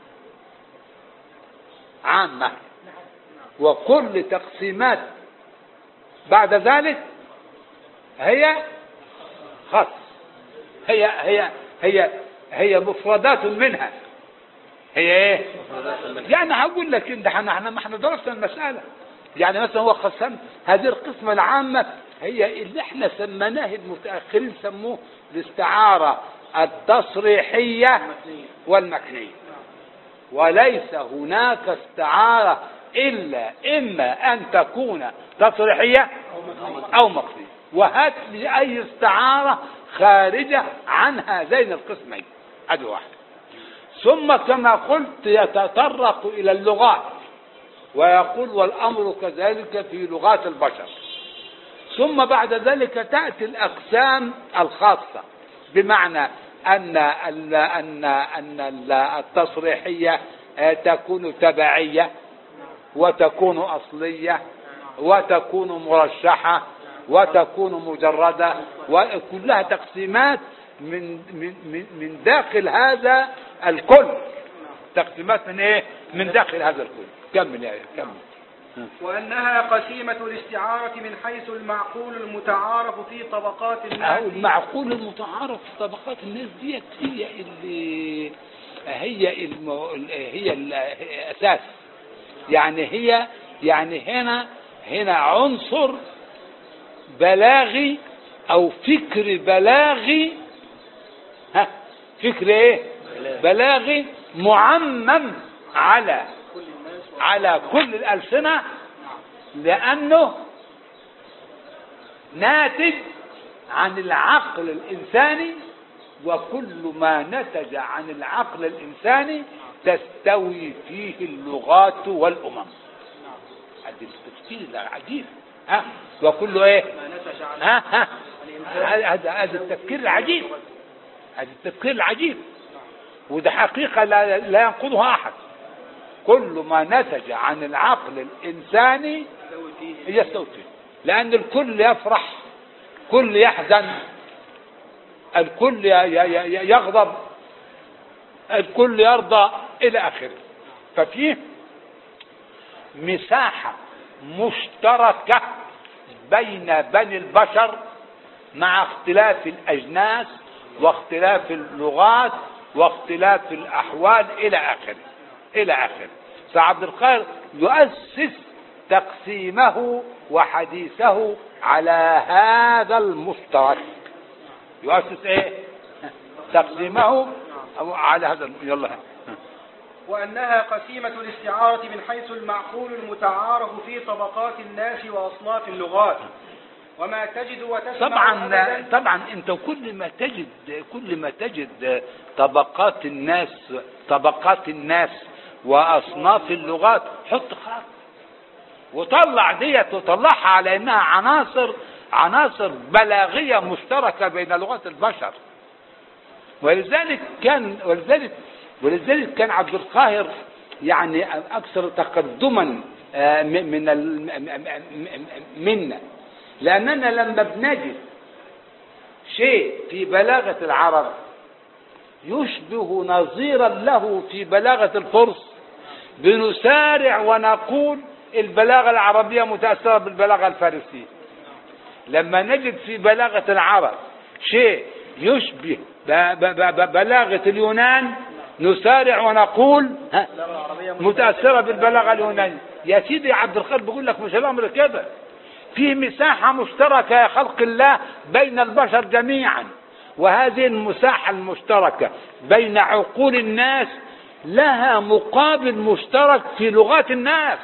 عامة وكل تقسيمات بعد ذلك هي خاص هي هي هي هي مفردات منها هي ايه يعني هقول لك ان احنا احنا ما احنا درسنا المساله يعني مثلا هو قسم هذه القسمه العامه هي اللي احنا سميناه المتاخرين سموه الاستعاره التصريحيه والمكنيه وليس هناك استعاره الا اما ان تكون تصريحيه او مكنيه وهات لي اي استعاره خارجه عن هذين القسمين ادي واحد ثم كما قلت يتطرق إلى اللغات ويقول والأمر كذلك في لغات البشر ثم بعد ذلك تأتي الأقسام الخاصة بمعنى أن أن أن أن التصريحية آه، تكون تبعية وتكون أصلية وتكون مرشحة وتكون مجردة وكلها تقسيمات من من من من داخل هذا الكل تقسيمات من ايه من داخل هذا الكل كمل يا كمل وأنها قسيمة الاستعارة من حيث المعقول المتعارف في طبقات أو الناس المعقول المتعارف في طبقات الناس ديت هي اللي هي الم... هي الاساس يعني هي يعني هنا هنا عنصر بلاغي او فكر بلاغي ها فكر ايه بلاغي معمم على على كل الألسنة لأنه ناتج عن العقل الإنساني وكل ما نتج عن العقل الإنساني تستوي فيه اللغات والأمم هذا التفكير العجيب ها وكله ايه ما نتج عن ها ها الإنسان هذا هذا التفكير العجيب هذا التفكير العجيب وده حقيقة لا, لا ينقضها أحد كل ما نتج عن العقل الإنساني يستوي فيه يستوي فيه لأن الكل يفرح كل يحزن الكل ي- ي- ي- يغضب الكل يرضى إلى آخره ففيه مساحة مشتركة بين بني البشر مع اختلاف الأجناس واختلاف اللغات واختلاف الأحوال إلى آخره إلى آخره فعبد القادر يؤسس تقسيمه وحديثه على هذا المشترك يؤسس ايه تقسيمه أو على هذا الم- يلا وأنها قسيمة الاستعارة من حيث المعقول المتعارف في طبقات الناس وأصناف اللغات وما تجد وتسمع طبعا أبداً طبعا انت كل ما تجد كل ما تجد طبقات الناس طبقات الناس واصناف اللغات حط خط وطلع ديت وطلعها على انها عناصر عناصر بلاغيه مشتركه بين لغات البشر ولذلك كان ولذلك ولذلك كان عبد القاهر يعني اكثر تقدما آه، من من ال- م- م- م- منا لاننا لما بنجد شيء في بلاغه العرب يشبه نظيرا له في بلاغه الفرس بنسارع ونقول البلاغه العربيه متاثره بالبلاغه الفارسيه لما نجد في بلاغه العرب شيء يشبه ب- ب- ب- بلاغه اليونان نسارع ونقول ها متاثره بالبلاغه اليونانيه يا سيدي يا عبد الخالق بيقول لك مش الامر كده في مساحه مشتركه يا خلق الله بين البشر جميعا وهذه المساحه المشتركه بين عقول الناس لها مقابل مشترك في لغات الناس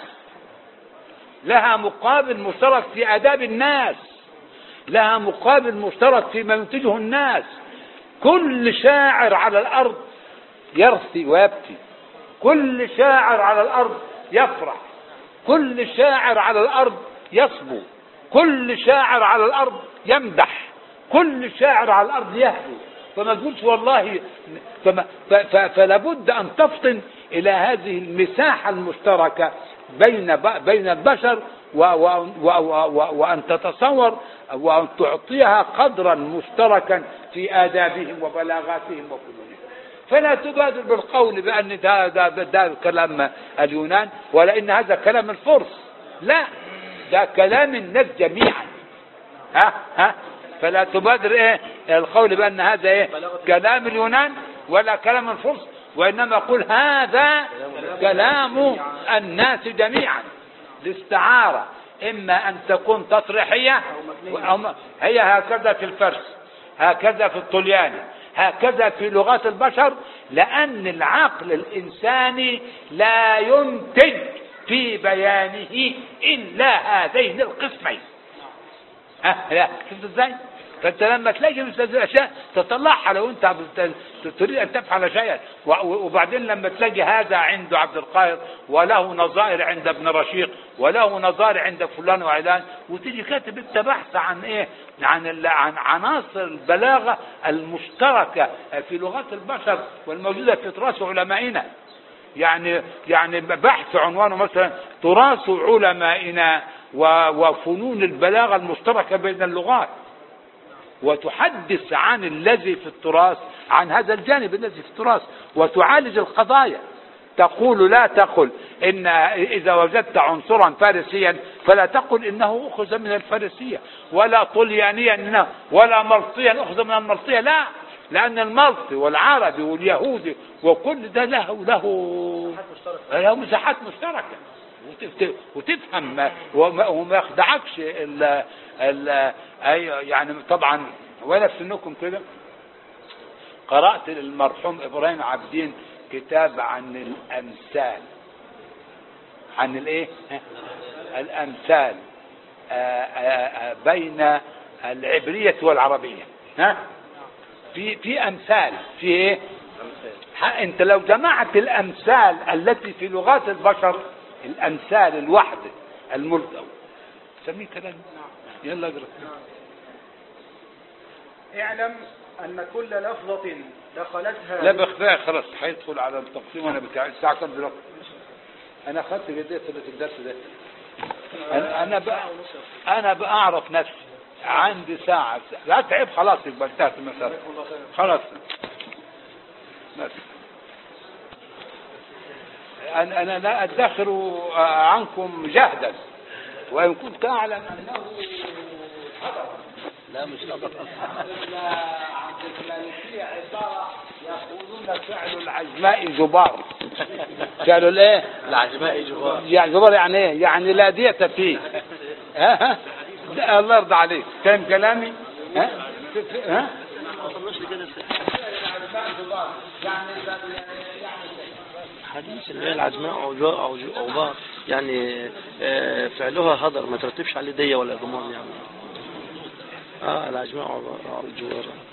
لها مقابل مشترك في آداب الناس لها مقابل مشترك فيما ينتجه الناس كل شاعر على الأرض يرثي ويبكي كل شاعر على الأرض يفرح كل شاعر على الأرض يصبو كل شاعر على الأرض يمدح كل شاعر على الأرض يهدو فما تقولش والله فما ف- ف- فلا بد أن تفطن إلى هذه المساحة المشتركة بين ب- بين البشر و و و و وأن تتصور وأن تعطيها قدرا مشتركا في آدابهم وبلاغاتهم وفنونهم فلا تبادر بالقول بأن ده, ده, ده, ده كلام اليونان ولا إن هذا كلام الفرس لا ده كلام الناس جميعا ها ها فلا تبادر ايه القول بأن هذا ايه كلام اليونان ولا كلام الفرس وإنما قل هذا كلام الناس جميعا الاستعارة إما أن تكون تصريحية أو م- هي هكذا في الفرس هكذا في الطلياني هكذا في لغات البشر لأن العقل الإنساني لا ينتج في بيانه إلا هذين القسمين ها لا شفت ازاي؟ فانت لما تلاقي مثل هذه الاشياء تطلعها لو انت بت- تريد ان تفعل شيئا و- وبعدين لما تلاقي هذا عند عبد القاهر وله نظائر عند ابن رشيق وله نظائر عند فلان وعلان وتيجي كاتب انت بحث عن ايه؟ عن ال- عن عناصر البلاغه المشتركه في لغات البشر والموجوده في تراث علمائنا يعني يعني بحث عنوانه مثلا تراث علمائنا و- وفنون البلاغه المشتركه بين اللغات وتحدث عن الذي في التراث عن هذا الجانب الذي في التراث وتعالج القضايا تقول لا تقل ان اذا وجدت عنصرا فارسيا فلا تقل انه اخذ من الفارسيه ولا طليانيا إنه ولا ملطيا اخذ من الملطيه لا لان الملطي والعربي واليهودي وكل ده له له له مساحات مشتركه وت- وتفهم ما- وما وما يخدعكش ال ال أي- يعني طبعا وانا في سنكم كده قرات للمرحوم ابراهيم عابدين كتاب عن الامثال عن الايه ها؟ الامثال آه، آه، آه، بين العبريه والعربيه ها في في امثال في ايه ح- انت لو جمعت الامثال التي في لغات البشر الامثال الوحده الملتوى سميه كلام يلا اقرا اعلم أن كل لفظة دخلتها لا بخفاء خلاص هيدخل على التقسيم وانا بتاع الساعه كام دلوقتي انا اخذت قد ايه في الدرس ده انا انا بقى انا بقى اعرف نفسي عندي ساعه لا تعب خلاص يبقى انتهت المساله خلاص بس أنا أنا لا أدخر عنكم جهدا وإن كنت أعلم أنه لا مش نظر عند المالكية عبارة يقولون فعل العجماء جبار فعل الايه؟ العجماء جوار يعني جبار يعني ايه؟ يعني لا دية فيه ها ها ده الله يرضى عليك فاهم كلامي؟ ها؟ ها؟ حديث اللي هي العجماء او جو او جو او بار يعني آه، فعلها هدر ما ترتبش عليه دية ولا ضمان يعني اه العجماء او الجوار